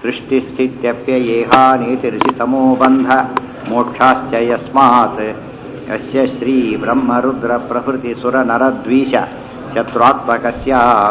सृष्टिस्थित्यप्ययेहानीतिर्षितमो बन्ध मोक्षाश्च यस्मात् यस्य श्रीब्रह्मरुद्रप्रभृतिसुरनरद्वीष शत्रुत्मकस्य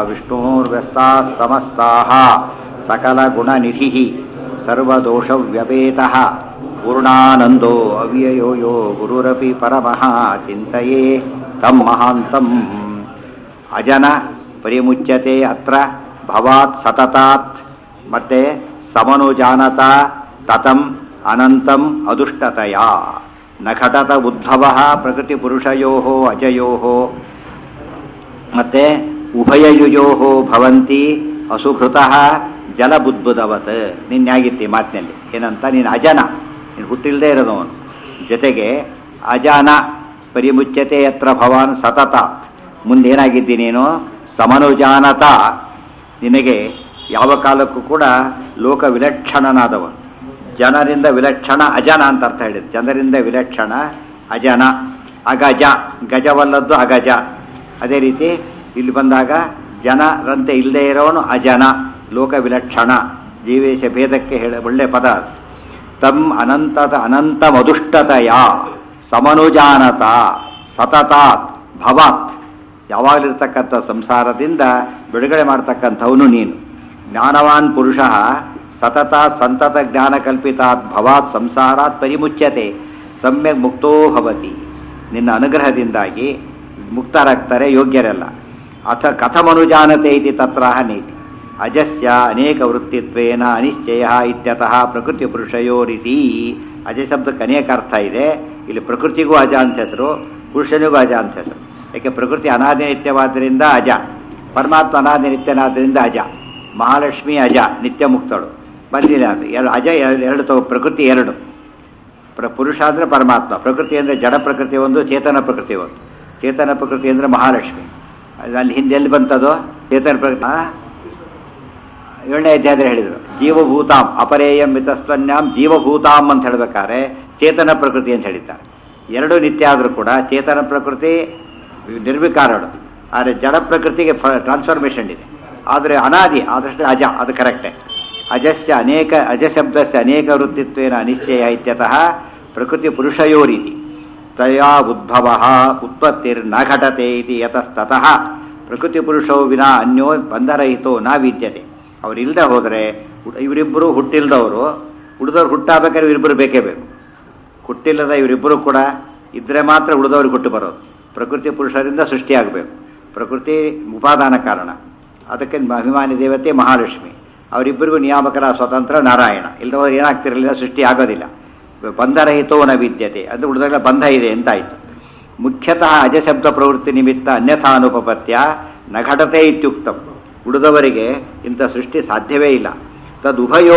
विष्णोर्व्यस्तास्तमस्ताः सकलगुणनिधिः सर्वदोषव्यपेतः पूर्णानन्दो अव्ययो यो गुरुरपि परमः चिन्तये तं महान्तम् ಅಜನ ಪರಿಮುಚ್ಯತೆ ಅತ್ರ ಭವಾತ್ ಸತತಾತ್ ಮತ್ತೆ ಸಮನುಜಾನತ ತತಂ ಅನಂತಂ ಅದುಷ್ಟತಯ ನ ಘಟತ ಉದ್ಭವ ಪ್ರಕೃತಿ ಪುರುಷಯೋ ಅಜಯೋ ಮತ್ತೆ ಉಭಯಯುಜೋ ಭವಂತಿ ಅಸುಭೃತಃ ಜಲಬುದ್ಬುದವತ್ ನಿನ್ಯಾಗಿತ್ತಿ ಮಾತಿನಲ್ಲಿ ಏನಂತ ನೀನು ಅಜನ ನೀನು ಹುಟ್ಟಿಲ್ಲದೆ ಇರೋದವನು ಜೊತೆಗೆ ಅಜಾನ ಪರಿಮುಚ್ಯತೆ ಯತ್ರ ಭವಾನ್ ಸತತಾತ್ ಮುಂದೇನಾಗಿದ್ದಿ ನೀನು ಸಮನುಜಾನತ ನಿನಗೆ ಯಾವ ಕಾಲಕ್ಕೂ ಕೂಡ ಲೋಕ ವಿಲಕ್ಷಣನಾದವನು ಜನರಿಂದ ವಿಲಕ್ಷಣ ಅಜನ ಅಂತ ಅರ್ಥ ಹೇಳಿದೆ ಜನರಿಂದ ವಿಲಕ್ಷಣ ಅಜನ ಅಗಜ ಗಜವಲ್ಲದ್ದು ಅಗಜ ಅದೇ ರೀತಿ ಇಲ್ಲಿ ಬಂದಾಗ ಜನರಂತೆ ಇಲ್ಲದೆ ಇರೋನು ಅಜನ ಲೋಕ ವಿಲಕ್ಷಣ ಜೀವೇಶ ಭೇದಕ್ಕೆ ಹೇಳ ಒಳ್ಳೆ ಪದ ಅದು. ತಂ ಅನಂತದ ಅನಂತ ಮದುಷ್ಟತಯ ಸಮನುಜಾನತ ಸತತಾತ್ ಭವಾತ್ ಯಾವಾಗಲಿರ್ತಕ್ಕಂಥ ಸಂಸಾರದಿಂದ ಬಿಡುಗಡೆ ಮಾಡ್ತಕ್ಕಂಥವನು ನೀನು ಜ್ಞಾನವಾನ್ ಪುರುಷ ಸತತ ಸಂತತ ಜ್ಞಾನ ಕಲ್ಪಿತಾತ್ ಭವಾತ್ ಸಂಸಾರಾತ್ ಪರಿಮುಚ್ಯತೆ ಸಮ್ಯಕ್ ಮುಕ್ತೋ ಭವತಿ ನಿನ್ನ ಅನುಗ್ರಹದಿಂದಾಗಿ ಮುಕ್ತರಾಗ್ತಾರೆ ಯೋಗ್ಯರೆಲ್ಲ ಅಥ ಕಥಮನುಜಾನತೆ ಇತಿ ತತ್ರಾಹ ನೀತಿ ಅಜಸ್ಯ ಅನೇಕ ವೃತ್ತಿತ್ವೇನ ಅನಿಶ್ಚಯ ಇತ್ಯತಃ ಪ್ರಕೃತಿ ಪುರುಷಯೋರಿತಿ ಅಜ ಶಬ್ದಕ್ಕೆ ಅನೇಕ ಅರ್ಥ ಇದೆ ಇಲ್ಲಿ ಪ್ರಕೃತಿಗೂ ಅಜ ಅಂತ ಹೆಸರು ಪುರುಷನಿಗೂ ಅಜ ಅಂತ ಹೆಸರು ಯಾಕೆ ಪ್ರಕೃತಿ ಅನಾದಿ ನಿತ್ಯವಾದ್ದರಿಂದ ಅಜ ಪರಮಾತ್ಮ ಅನಾದಿ ನಿತ್ಯನಾದ್ದರಿಂದ ಅಜ ಮಹಾಲಕ್ಷ್ಮಿ ಅಜ ನಿತ್ಯ ಮುಕ್ತಳು ಬಂದಿಲ್ಲ ಅದು ಎರಡು ಅಜ ಎರಡು ಎರಡು ತಗೋ ಪ್ರಕೃತಿ ಎರಡು ಪ್ರ ಪುರುಷ ಅಂದರೆ ಪರಮಾತ್ಮ ಪ್ರಕೃತಿ ಅಂದರೆ ಜಡ ಪ್ರಕೃತಿ ಒಂದು ಚೇತನ ಪ್ರಕೃತಿ ಒಂದು ಚೇತನ ಪ್ರಕೃತಿ ಅಂದರೆ ಮಹಾಲಕ್ಷ್ಮಿ ಅದು ಅಲ್ಲಿ ಹಿಂದೆ ಎಲ್ಲಿ ಬಂತದು ಚೇತನ ಪ್ರಕೃತಿ ಆ? ಏಳನೇ ಅಧ್ಯಾಯದಲ್ಲಿ ಹೇಳಿದರು ಜೀವಭೂತಾಂ ಅಪರೇಯಂ ಮಿತಸ್ವನ್ಯಾಂ ಜೀವಭೂತಾಂ ಅಂತ ಹೇಳ್ಬೇಕಾದ್ರೆ ಚೇತನ ಪ್ರಕೃತಿ ಅಂತ ಹೇಳಿದ್ದಾರೆ ಎರಡು ನಿತ್ಯ ಆದರೂ ಕೂಡ ಚೇತನ ಪ್ರಕೃತಿ ನಿರ್ವಿಕಾರಳು ಆದರೆ ಜಡ ಪ್ರಕೃತಿಗೆ ಟ್ರಾನ್ಸ್ಫಾರ್ಮೇಷನ್ ಇದೆ ಆದರೆ ಅನಾದಿ ಆದಷ್ಟು ಅಜ ಅದು ಕರೆಕ್ಟೇ ಅಜಸ್ಯ ಅನೇಕ ಅಜ ಶಬ್ದಸ್ಯ ಅನೇಕ ವೃತ್ತಿತ್ವೇನ ಅನಿಶ್ಚಯ ಇತ್ಯತಃ ಪ್ರಕೃತಿ ಪುರುಷಯೋರಿತಿ ತಯಾ ಉದ್ಭವ ಉತ್ಪತ್ತಿರ್ನ ಘಟತೆ ಇತಿ ಯತಸ್ತತಃ ಪ್ರಕೃತಿ ಪುರುಷೋ ವಿನ ಅನ್ಯೋ ಬಂಧರಹಿತೋ ನ ವಿದ್ಯತೆ ಅವರಿಲ್ಲದೆ ಹೋದರೆ ಇವರಿಬ್ಬರು ಹುಟ್ಟಿಲ್ದವರು ಉಳಿದವ್ರು ಹುಟ್ಟಾಬೇಕಾದ್ರೆ ಇವರಿಬ್ಬರು ಬೇಕೇ ಬೇಕು ಹುಟ್ಟಿಲ್ಲದ ಇವರಿಬ್ಬರು ಕೂಡ ಇದ್ರೆ ಮಾತ್ರ ಉಳಿದವ್ರಿಗೆ ಹುಟ್ಟು ಬರೋದು ಪ್ರಕೃತಿ ಪುರುಷರಿಂದ ಸೃಷ್ಟಿಯಾಗಬೇಕು ಪ್ರಕೃತಿ ಉಪಾದಾನ ಕಾರಣ ಅದಕ್ಕೆ ಅಭಿಮಾನಿ ದೇವತೆ ಮಹಾಲಕ್ಷ್ಮಿ ಅವರಿಬ್ಬರಿಗೂ ನಿಯಾಮಕರ ಸ್ವತಂತ್ರ ನಾರಾಯಣ ಇಲ್ಲದವರು ಏನಾಗ್ತಿರಲಿಲ್ಲ ಸೃಷ್ಟಿ ಆಗೋದಿಲ್ಲ ಬಂಧರಹಿತೋ ನ ವಿದ್ಯತೆ ಅದು ಉಳಿದಾಗ ಬಂಧ ಇದೆ ಅಂತಾಯಿತು ಮುಖ್ಯತಃ ಅಜಶಬ್ದ ಪ್ರವೃತ್ತಿ ನಿಮಿತ್ತ ಅನ್ಯಥಾನುಪಪತ್ಯ ನ ಘಟತೆ ಇತ್ಯುಕ್ತಂ ಉಳಿದವರಿಗೆ ಇಂಥ ಸೃಷ್ಟಿ ಸಾಧ್ಯವೇ ಇಲ್ಲ ತದುಭಯೋ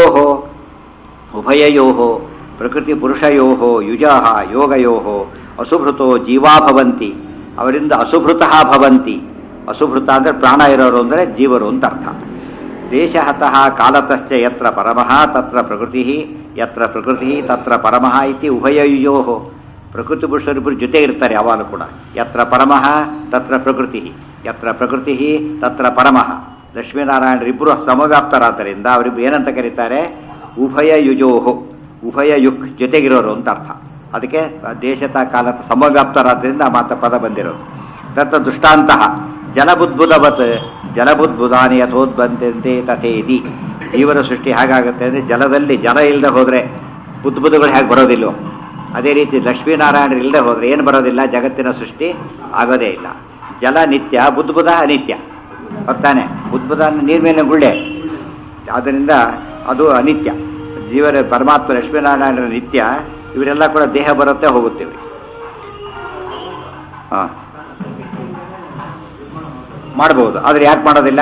ಉಭಯಯೋ ಪ್ರಕೃತಿ ಪುರುಷಯೋ ಯುಜ ಯೋಗಯೋ ಅಸುಭೃತೋ ಜೀವಾ ಭವಂತಿ ಅವರಿಂದ ಅಸುಭೃತಃ ಭವಂತಿ ಅಸುಭೃತ ಅಂದರೆ ಪ್ರಾಣ ಇರೋರು ಅಂದರೆ ಜೀವರು ಅಂತ ಅರ್ಥ ದೇಶಹತಃ ಕಾಲತಶ್ಚ ಯತ್ರ ಪರಮಃ ತತ್ರ ಪ್ರಕೃತಿ ಯತ್ರ ಪ್ರಕೃತಿ ತತ್ರ ಪರಮಃ ಇತಿ ಉಭಯಯುಜೋ ಪ್ರಕೃತಿ ಪುರುಷರಿಬ್ಬರು ಜೊತೆ ಇರ್ತಾರೆ ಯಾವಾಗಲೂ ಕೂಡ ಯತ್ರ ಪರಮಃ ತತ್ರ ಪ್ರಕೃತಿ ಯತ್ರ ಪ್ರಕೃತಿ ತತ್ರ ಪರಮಃ ಲಕ್ಷ್ಮೀನಾರಾಯಣರಿಬ್ಬರು ಸಮವ್ಯಾಪ್ತರಾದ್ದರಿಂದ ಅವರಿಬ್ಬರು ಏನಂತ ಕರೀತಾರೆ ಉಭಯ ಯುಜೋಹು ಉಭಯ ಯುಕ್ ಜೊತೆಗಿರೋರು ಅಂತ ಅರ್ಥ ಅದಕ್ಕೆ ದೇಶದ ಕಾಲ ಸಮವ್ಯಾಪ್ತರಾದ್ದರಿಂದ ಆ ಮಾತ ಪದ ಬಂದಿರೋದು ತತ್ರ ದೃಷ್ಟಾಂತಹ ಜಲಬುದ್ಬುದವತ್ ಜಲಬುದ್ಬುದಾನಿ ಯಥೋದ್ಬಂತೆ ತಥೇದಿ ಜೀವನ ಸೃಷ್ಟಿ ಹೇಗಾಗುತ್ತೆ ಅಂದರೆ ಜಲದಲ್ಲಿ ಜಲ ಇಲ್ಲದೆ ಹೋದರೆ ಬುದ್ಬುದಗಳು ಹೇಗೆ ಬರೋದಿಲ್ವೋ ಅದೇ ರೀತಿ ಲಕ್ಷ್ಮೀನಾರಾಯಣರು ಇಲ್ಲದೆ ಹೋದರೆ ಏನು ಬರೋದಿಲ್ಲ ಜಗತ್ತಿನ ಸೃಷ್ಟಿ ಆಗೋದೇ ಇಲ್ಲ ಜಲ ನಿತ್ಯ ಬುದ್ಬುದ ಅನಿತ್ಯ ಗೊತ್ತಾನೆ ಬುದ್ಬುದ ನೀರ್ ಮೇಲೆ ಗುಳ್ಳೆ ಆದ್ದರಿಂದ ಅದು ಅನಿತ್ಯ ಜೀವನ ಪರಮಾತ್ಮ ಲಕ್ಷ್ಮೀನಾರಾಯಣರ ನಿತ್ಯ ಇವರೆಲ್ಲ ಕೂಡ ದೇಹ ಬರುತ್ತೆ ಹೋಗುತ್ತೇವೆ ಹಾಂ ಮಾಡ್ಬೋದು ಆದರೆ ಯಾಕೆ ಮಾಡೋದಿಲ್ಲ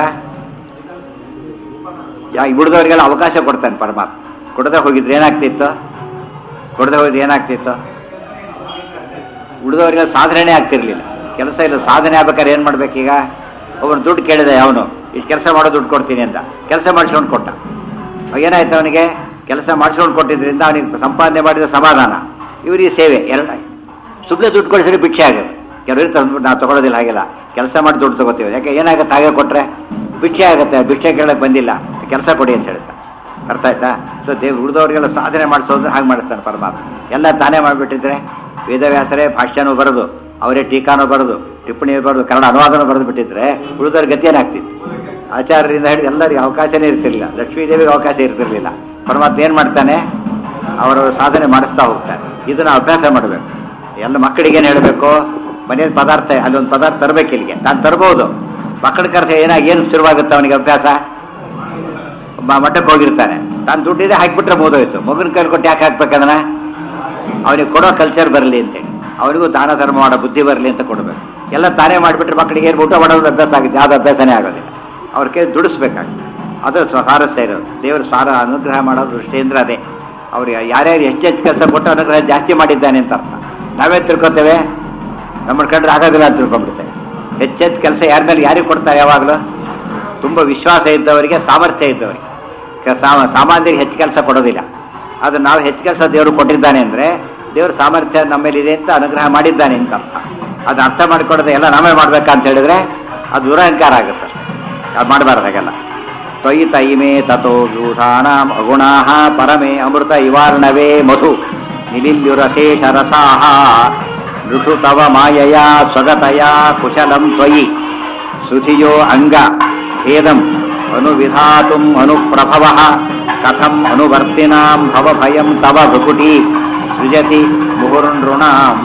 ಯಾ ಉಳಿದವರಿಗೆಲ್ಲ ಅವಕಾಶ ಕೊಡ್ತಾನೆ ಪರಮಾತ್ಮ ಕೊಡದೆ ಹೋಗಿದ್ರೆ ಏನಾಗ್ತಿತ್ತು ಕೊಡದೆ ಹೋಗಿದ್ರೆ ಏನಾಗ್ತಿತ್ತು ಉಳಿದವರಿಗೆ ಸಾಧನೆ ಆಗ್ತಿರ್ಲಿಲ್ಲ ಕೆಲಸ ಇಲ್ಲ ಸಾಧನೆ ಆಗ್ಬೇಕಾದ್ರೆ ಏನು ಮಾಡ್ಬೇಕೀಗ ಒಬ್ಬನು ದುಡ್ಡು ಕೇಳಿದ ಅವನು ಇಷ್ಟು ಕೆಲಸ ಮಾಡೋ ದುಡ್ಡು ಕೊಡ್ತೀನಿ ಅಂತ ಕೆಲಸ ಮಾಡಿಸ್ಕೊಂಡು ಕೊಟ್ಟ ಅವಾಗ ಏನಾಯ್ತು ಅವನಿಗೆ ಕೆಲಸ ಮಾಡಿಸ್ಕೊಂಡು ಕೊಟ್ಟಿದ್ರಿಂದ ಅವನಿಗೆ ಸಂಪಾದನೆ ಮಾಡಿದ ಸಮಾಧಾನ ಇವರಿಗೆ ಸೇವೆ ಎರಡು ಸುಮ್ಮನೆ ದುಡ್ಡು ಕೊಡಿಸಿದ್ರೆ ಭಿಕ್ಷೆ ಆಗುತ್ತೆ ಕೆಲವರು ತಂದ್ಬಿಟ್ಟು ನಾವು ತಗೊಳ್ಳೋದಿಲ್ಲ ಹಾಗೆಲ್ಲ ಕೆಲಸ ಮಾಡಿ ದುಡ್ಡು ತಗೋತೀವಿ ಯಾಕೆ ಏನಾಗುತ್ತೆ ಹಾಗೆ ಕೊಟ್ಟರೆ ಭಿಕ್ಷೆ ಆಗುತ್ತೆ ಭಿಕ್ಷೆ ಕೇಳಕ್ಕೆ ಬಂದಿಲ್ಲ ಕೆಲಸ ಕೊಡಿ ಅಂತ ಹೇಳ್ತಾ ಅರ್ಥ ಆಯ್ತಾ ಸೊ ದೇವ್ ಉಳಿದವ್ರಿಗೆಲ್ಲ ಸಾಧನೆ ಮಾಡಿಸೋದ್ರೆ ಹಾಗೆ ಮಾಡಿಸ್ತಾನೆ ಪರಮಾತ್ಮ ಎಲ್ಲ ತಾನೇ ಮಾಡಿಬಿಟ್ಟಿದ್ರೆ ವೇದವ್ಯಾಸರೇ ಭಾಷ್ಯನೂ ಬರೆದು ಅವರೇ ಟೀಕಾನೂ ಬರೆದು ಟಿಪ್ಪಣಿ ಬರೆದು ಕನ್ನಡ ಅನುವಾದನೂ ಬರೆದು ಬಿಟ್ಟಿದ್ರೆ ಉಳಿದವ್ರ ಗತಿ ಏನಾಗ್ತಿತ್ತು ಆಚಾರ್ಯರಿಂದ ಹಿಡಿದು ಎಲ್ಲರಿಗೂ ಅವಕಾಶನೇ ಇರ್ತಿರ್ಲಿಲ್ಲ ಲಕ್ಷ್ಮೀದೇವಿಗೆ ಅವಕಾಶ ಇರ್ತಿರ್ಲಿಲ್ಲ ಪರಮಾತ್ಮ ಏನು ಮಾಡ್ತಾನೆ ಅವರವರ ಸಾಧನೆ ಮಾಡಿಸ್ತಾ ಹೋಗ್ತಾನೆ ಇದನ್ನ ಅಭ್ಯಾಸ ಮಾಡಬೇಕು ಎಲ್ಲ ಮಕ್ಕಳಿಗೆ ಏನು ಹೇಳಬೇಕು ಮನೆಯಲ್ಲಿ ಪದಾರ್ಥ ಅಲ್ಲೊಂದು ಪದಾರ್ಥ ತರಬೇಕು ಇಲ್ಲಿಗೆ ನಾನು ತರ್ಬೋದು ಮಕ್ಕಳ ಕರ್ತ ಏನಾಗಿ ಏನು ಶುರುವಾಗುತ್ತೆ ಅವನಿಗೆ ಅಭ್ಯಾಸ ಮ- ಮಠಕ್ಕೆ ಹೋಗಿರ್ತಾನೆ ತಾನು ದುಡ್ಡಿದೆ ಹಾಕಿಬಿಟ್ರೆ ಮುಗಿದೋಯ್ತು ಮಗನ ಕೈಲಿ ಕೊಟ್ಟು ಯಾಕೆ ಹಾಕ್ಬೇಕಂದ್ರೆ ಅವನಿಗೆ ಕೊಡೋ ಕಲ್ಚರ್ ಬರಲಿ ಅಂತೇಳಿ ಅವನಿಗೂ ದಾನ ಧರ್ಮ ಮಾಡೋ ಬುದ್ಧಿ ಬರಲಿ ಅಂತ ಕೊಡಬೇಕು ಎಲ್ಲ ತಾನೇ ಮಾಡಿಬಿಟ್ರೆ ಮಕ್ಕಳಿಗೆ ಏನು ಊಟ ಮಾಡೋದು ಅಭ್ಯಾಸ ಆಗುತ್ತೆ ಯಾವ್ದು ಅಭ್ಯಾಸನೇ ಆಗೋದಿಲ್ಲ ಅವ್ರ ಕೈ ದುಡಿಸ್ಬೇಕಾಗುತ್ತೆ ಅದು ಸ್ವ- ಸ್ವಾರಸ್ಯ ಇರೋದು ದೇವರು ಸಾರ ಅನುಗ್ರಹ ಮಾಡೋ ದೃಷ್ಟಿಯಿಂದ ಅದೇ ಅವ್ರಿಗೆ ಯಾರ್ಯಾರು ಹೆಚ್ಚೆಚ್ಚು ಕೆಲಸ ಕೊಟ್ಟು ಅನುಗ್ರಹ ಜಾಸ್ತಿ ಮಾಡಿದ್ದಾನೆ ಅಂತ ಅರ್ಥ ನಾವೇ ತಿಳ್ಕೊತೇವೆ ನಮ್ಮ ಕಂಡ್ರೆ ಆಗೋದಿಲ್ಲ ಅಂತ ತಿಳ್ಕೊಂಡ್ಬಿಡ್ತೇವೆ ಹೆಚ್ಚೆಚ್ಚು ಕೆಲಸ ಯಾರ ಮೇಲೆ ಯಾರಿಗೆ ಕೊಡ್ತಾರೆ ಯಾವಾಗಲೂ ತುಂಬ ವಿಶ್ವಾಸ ಇದ್ದವರಿಗೆ ಸಾಮರ್ಥ್ಯ ಇದ್ದವರಿಗೆ ಕ- ಸಾಮ- ಸಾಮಾನ್ಯರಿಗೆ ಹೆಚ್ಚು ಕೆಲಸ ಕೊಡೋದಿಲ್ಲ ಅದು ನಾವು ಹೆಚ್ಚು ಕೆಲಸ ದೇವರು ಕೊಟ್ಟಿದ್ದಾನೆ ಅಂದರೆ ದೇವ್ರ ಸಾಮರ್ಥ್ಯ ನಮ್ಮಲ್ಲಿದೆ ಅಂತ ಅನುಗ್ರಹ ಮಾಡಿದ್ದಾನೆ ಅಂತ ಅರ್ಥ ಅದು ಅರ್ಥ ಮಾಡಿಕೊಡೋದು ಎಲ್ಲ ನಾವೇ ಮಾಡ್ಬೇಕಂತ ಹೇಳಿದ್ರೆ ಅದು ದುರಹಂಕಾರ ಆಗುತ್ತೆ ಅದು ಮಾಡಬಾರ್ದು ಹಾಗೆಲ್ಲ ತ್ವಯಿ ತೈಮೇ ತಥೋ ಯೂಥಾನಾಂ ಅಗುಣಾಃ ಪರಮೇ ಅಮೃತ ಇವಾರ್ಣವೇ ಮಧು ನಿಲಿಲ್ಯುರಶೇಷ ರಸಾಃ ನೃಷು ತವ ಮಾಯಯ ಸ್ವಗತಯ ಕುಶಲಂ ತ್ವಯಿ ಸುಧಿಯೋ ಅಂಗ ಭೇದಂ ಅನುವಿಧಾತುಂ ಅನುಪ್ರಭವ ಕಥಂ ಅನುವರ್ತಿನಾಂ ಭವಭಯಂ ತವ ಭುಕುಟಿ ಸೃಜತಿ ಮುಹುರ್ನೃಣಾಂ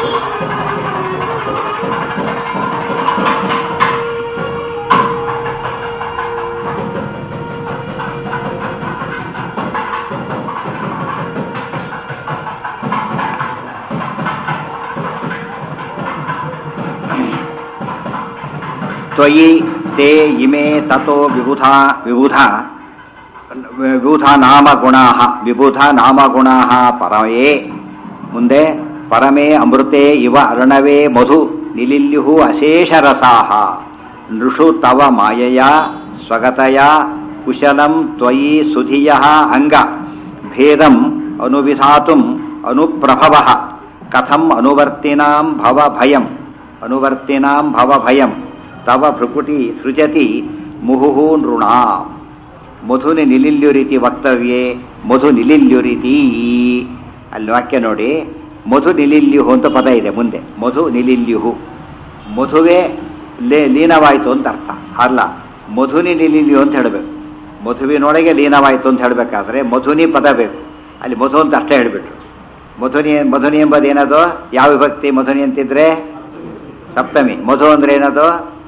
ತ್ವಯಿ ತೇ ಇಮೇ ತಥೋ ವಿಬುಧ ವಿಬುಧ ವಿಬುಧ ನಾಮ ಗುಣಾ ವಿಬುಧ ನಾಮ ಗುಣಾ ಪರಮೇ ಮುಂದೆ ಪರಮೇ ಅಮೃತೆ ಇವ ಅರ್ಣವೇ ಮಧು ನಿಲಿಲ್ಯು ಅಶೇಷ ರಸಾಹ ನೃಷು ತವ ಮಾಯಯ ಸ್ವಗತಯ ಕುಶಲಂ ತ್ವಯಿ ಸುಧಿಯ ಅಂಗ ಭೇದಂ ಅನುವಿಧಾತುಂ ಅನುಪ್ರಭವ ಕಥಂ ಅನುವರ್ತಿನಾಂ ಭವ ಭಯಂ ಅನುವರ್ತಿನಾಂ ಭವ ಭಯಂ ತವ ಭೃಕುಟಿ ಸೃಜತಿ ಮುಹುಹು ನೃಣಾಂ ಮಧುನಿ ನಿಲಿಲ್ಯುರಿತಿ ವಕ್ತವ್ಯೇ ಮಧು ನಿಲಿಲ್ಯುರಿತಿ ಅಲ್ಲಿ ವಾಕ್ಯ ನೋಡಿ ಮಧು ನಿಲಿಲ್ಯುಹು ಅಂತ ಪದ ಇದೆ ಮುಂದೆ ಮಧು ನಿಲಿಲ್ಯುಹು ಮಧುವೇ ಲೇ ಲೀನವಾಯಿತು ಅಂತ ಅರ್ಥ ಅಲ್ಲ ಮಧುನಿ ನಿಲಿಲ್ಯು ಅಂತ ಹೇಳಬೇಕು ಮಧುವಿನೊಳಗೆ ಲೀನವಾಯಿತು ಅಂತ ಹೇಳಬೇಕಾದ್ರೆ ಮಧುನಿ ಪದ ಬೇಕು ಅಲ್ಲಿ ಮಧು ಅಂತ ಅಷ್ಟೇ ಹೇಳಿಬಿಟ್ರು ಮಧುನಿ ಮಧುನಿ ಎಂಬುದು ಏನದು ಯಾವ ವಿಭಕ್ತಿ ಮಧುನಿ ಅಂತಿದ್ರೆ ಸಪ್ತಮಿ ಮಧು ಅಂದ್ರೆ ಏನದು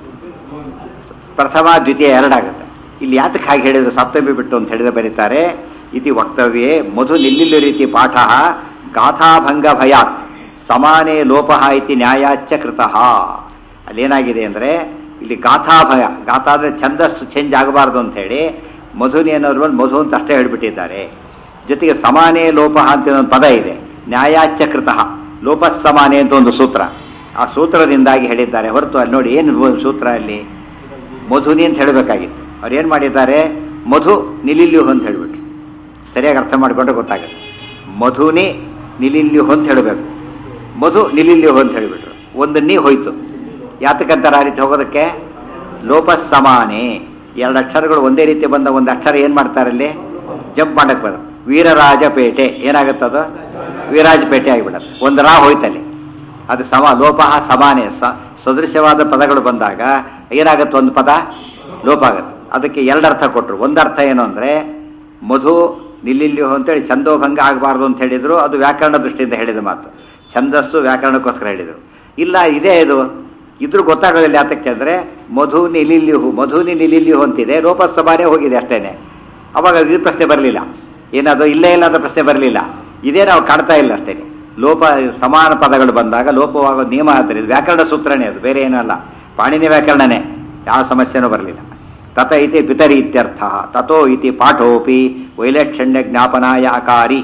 ಪ್ರಥಮ ದ್ವಿತೀಯ ಎರಡಾಗುತ್ತೆ ಇಲ್ಲಿ ಯಾತಕ್ಕೆ ಹಾಗೆ ಹೇಳಿದ್ರು ಸಪ್ತಮಿ ಬಿಟ್ಟು ಅಂತ ಹೇಳಿದ್ರೆ ಬರೀತಾರೆ ಇತಿ ವಕ್ತವ್ಯೇ ಮಧು ನಿಲ್ಲಿಲ್ಲ ರೀತಿ ಪಾಠ ಗಾಥಾಭಂಗ ಭಯಾತ್ ಸಮಾನೇ ಲೋಪಃ ಇತಿ ನ್ಯಾಯಾಚ್ಯ ಕೃತಃ ಅಲ್ಲೇನಾಗಿದೆ ಅಂದರೆ ಇಲ್ಲಿ ಗಾಥಾಭಯ ಗಾಥಾ ಅಂದರೆ ಛಂದಸ್ಸು ಚೇಂಜ್ ಆಗಬಾರ್ದು ಅಂತ ಹೇಳಿ ಮಧುನಿ ಅನ್ನೋದ್ರ ಮಧು ಅಂತ ಅಷ್ಟೇ ಹೇಳ್ಬಿಟ್ಟಿದ್ದಾರೆ ಜೊತೆಗೆ ಸಮಾನೇ ಲೋಪಃ ಅಂತ ಒಂದು ಪದ ಇದೆ ನ್ಯಾಯಾಚ್ಯ ಕೃತಃ ಲೋಪಸ್ಸಮಾನೆ ಅಂತ ಒಂದು ಸೂತ್ರ ಆ ಸೂತ್ರದಿಂದಾಗಿ ಹೇಳಿದ್ದಾರೆ ಹೊರತು ಅಲ್ಲಿ ನೋಡಿ ಏನು ಸೂತ್ರ ಅಲ್ಲಿ ಮಧುನಿ ಅಂತ ಹೇಳಬೇಕಾಗಿತ್ತು ಅವ್ರು ಏನು ಮಾಡಿದ್ದಾರೆ ಮಧು ನಿಲಿಲ್ಯು ಅಂತ ಹೇಳ್ಬಿಟ್ರು ಸರಿಯಾಗಿ ಅರ್ಥ ಮಾಡಿಕೊಂಡ್ರೆ ಗೊತ್ತಾಗುತ್ತೆ ಮಧುನಿ ನಿಲಿಲ್ಯು ಅಂತ ಹೇಳಬೇಕು ಮಧು ನಿಲಿಲ್ಯು ಅಂತ ಹೇಳಿಬಿಟ್ರು ಒಂದು ನೀ ಹೋಯ್ತು ಯಾತಕ್ಕಂತಾರೆ ಆ ರೀತಿ ಹೋಗೋದಕ್ಕೆ ಲೋಪಸ್ ಸಮಾನೆ ಎರಡು ಅಕ್ಷರಗಳು ಒಂದೇ ರೀತಿ ಬಂದ ಒಂದು ಅಕ್ಷರ ಏನು ಮಾಡ್ತಾರೆ ಅಲ್ಲಿ ಜಂಪ್ ಮಾಡಕ್ಕೆ ಬರೋದು ವೀರರಾಜಪೇಟೆ ಏನಾಗುತ್ತದು ವೀರಾಜಪೇಟೆ ಆಗಿಬಿಡತ್ತೆ ಒಂದು ರಾ ಹೋಯ್ತಲ್ಲಿ ಅದು ಸಮ ಲೋಪಃ ಸಮಾನೆ ಸ ಸದೃಶ್ಯವಾದ ಪದಗಳು ಬಂದಾಗ ಏನಾಗುತ್ತೆ ಒಂದು ಪದ ಲೋಪ ಆಗುತ್ತೆ ಅದಕ್ಕೆ ಎರಡು ಅರ್ಥ ಕೊಟ್ಟರು ಒಂದು ಅರ್ಥ ಏನು ಅಂದರೆ ಮಧು ನಿಲ್ಲಿಲ್ಯು ಅಂತೇಳಿ ಛಂದೋಭಂಗ ಆಗಬಾರ್ದು ಅಂತ ಹೇಳಿದ್ರು ಅದು ವ್ಯಾಕರಣ ದೃಷ್ಟಿಯಿಂದ ಹೇಳಿದ ಮಾತು ಛಂದಸ್ಸು ವ್ಯಾಕರಣಕ್ಕೋಸ್ಕರ ಹೇಳಿದರು ಇಲ್ಲ ಇದೇ ಇದು ಇದ್ರೂ ಗೊತ್ತಾಗೋದಿಲ್ಲ ಯಾತಕ್ಕೆ ಅಂದರೆ ಮಧು ನಿಲಿಲ್ಯುಹು ಮಧುನಿ ನಿಲಿಲ್ಯು ಅಂತಿದೆ ಲೋಪಸ್ತಮಾನೇ ಹೋಗಿದೆ ಅಷ್ಟೇನೆ ಅವಾಗ ಇದು ಪ್ರಶ್ನೆ ಬರಲಿಲ್ಲ ಏನದು ಇಲ್ಲೇ ಇಲ್ಲ ಅಂತ ಪ್ರಶ್ನೆ ಬರಲಿಲ್ಲ ಇದೇ ನಾವು ಕಾಣ್ತಾ ಇಲ್ಲ ಅಷ್ಟೇ ಲೋಪ ಸಮಾನ ಪದಗಳು ಬಂದಾಗ ಲೋಪವಾಗೋ ನಿಯಮ ಆದರೆ ಇದು ವ್ಯಾಕರಣ ಸೂತ್ರನೇ ಅದು ಬೇರೆ ಏನೂ ಅಲ್ಲ ಪಾಣಿನಿ ವ್ಯಾಕರಣನೇ ಯಾವ ಸಮಸ್ಯೆನೂ ಬರಲಿಲ್ಲ ತತ ಇತಿ ಪಿತರಿ ಇತ್ಯರ್ಥ ತಥೋ ಇತಿ ಪಾಠೋಪಿ ವೈಲಕ್ಷಣ್ಯ ಜ್ಞಾಪನಾಯ ಅಕಾರಿ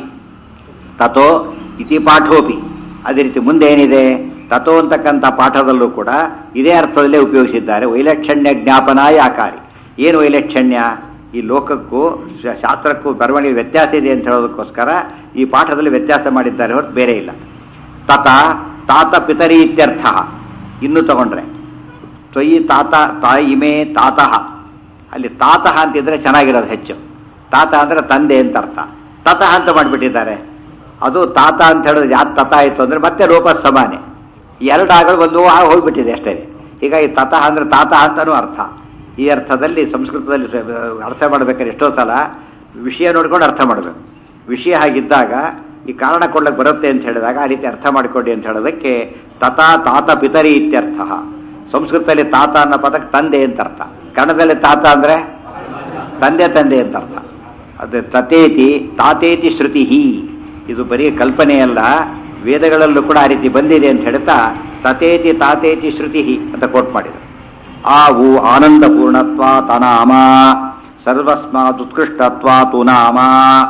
ತಥೋ ಇತಿ ಪಾಠೋಪಿ ಅದೇ ರೀತಿ ಮುಂದೆ ಏನಿದೆ ತಥೋ ಅಂತಕ್ಕಂಥ ಪಾಠದಲ್ಲೂ ಕೂಡ ಇದೇ ಅರ್ಥದಲ್ಲೇ ಉಪಯೋಗಿಸಿದ್ದಾರೆ ವೈಲಕ್ಷಣ್ಯ ಜ್ಞಾಪನಾಯ ಆಕಾರಿ ಏನು ವೈಲಕ್ಷಣ್ಯ ಈ ಲೋಕಕ್ಕೂ ಶ- ಶಾಸ್ತ್ರಕ್ಕೂ ಬರವಣಿಗೆ ವ್ಯತ್ಯಾಸ ಇದೆ ಅಂತ ಹೇಳೋದಕ್ಕೋಸ್ಕರ ಈ ಪಾಠದಲ್ಲಿ ವ್ಯತ್ಯಾಸ ಮಾಡಿದ್ದಾರೆ ಹೊರತು ಬೇರೆ ಇಲ್ಲ ತತ ತಾತ ಪಿತರಿ ಇತ್ಯರ್ಥ ಇನ್ನು ತಗೊಂಡ್ರೆ ತ್ವಯಿ ತಾತ ತಾಯಿಮೇ ತಾತಃ ಅಲ್ಲಿ ತಾತಃ ಅಂತಿದ್ರೆ ಚೆನ್ನಾಗಿರೋದು ಹೆಚ್ಚು ತಾತ ಅಂದ್ರೆ ತಂದೆ ಅಂತ ಅರ್ಥ ತತ ಅಂತ ಮಾಡಿಬಿಟ್ಟಿದ್ದಾರೆ ಅದು ತಾತ ಅಂತ ಹೇಳಿದ್ರೆ ಯಾರು ತತ ಆಯಿತು ಅಂದ್ರೆ ಮತ್ತೆ ರೂಪ ಸಮಾನೆ ಎರಡು ಆಗಲು ಒಂದು ಆ ಹೋಗ್ಬಿಟ್ಟಿದೆ ಅಷ್ಟೇ ಹೀಗಾಗಿ ತತ ಅಂದ್ರೆ ತಾತ ಅಂತನೂ ಅರ್ಥ ಈ ಅರ್ಥದಲ್ಲಿ ಸಂಸ್ಕೃತದಲ್ಲಿ ಸ- ಅರ್ಥ ಮಾಡ್ಬೇಕಾದ್ರೆ ಎಷ್ಟೋ ಸಲ ವಿಷಯ ನೋಡ್ಕೊಂಡು ಅರ್ಥ ಮಾಡಬೇಕು ವಿಷಯ ಹಾಗಿದ್ದಾಗ ಈ ಕಾರಣ ಕೊಡ್ಲಿಕ್ಕೆ ಬರುತ್ತೆ ಅಂತ ಹೇಳಿದಾಗ ಆ ರೀತಿ ಅರ್ಥ ಮಾಡಿಕೊಡಿ ಅಂತ ಹೇಳೋದಕ್ಕೆ ತತ ತಾತ ಪಿತರಿ ಇತ್ಯರ್ಥ ಸಂಸ್ಕೃತದಲ್ಲಿ ತಾತ ಅನ್ನೋ ಪದಕ್ಕೆ ತಂದೆ ಅಂತ ಅರ್ಥ ಕನ್ನಡದಲ್ಲಿ ತಾತ ಅಂದ್ರೆ ತಂದೆ ತಂದೆ ಅಂತ ಅರ್ಥ ಅದು ತತೇತಿ ತಾತೇತಿ ಶ್ರುತಿ ಇದು ಬರೀ ಕಲ್ಪನೆಯಲ್ಲ ವೇದಗಳಲ್ಲೂ ಕೂಡ ಆ ರೀತಿ ಬಂದಿದೆ ಅಂತ ಹೇಳ್ತಾ ತತೇತಿ ತಾತೇತಿ ಶ್ರುತಿ ಅಂತ ಕೋಟ್ ಮಾಡಿದರು ಆ ಉ ಆನಂದ ಪೂರ್ಣತ್ವ ತನಾಮ ಸರ್ವಸ್ಮಾತ್ ಉತ್ಕೃಷ್ಟತ್ವ ತುನಾಮ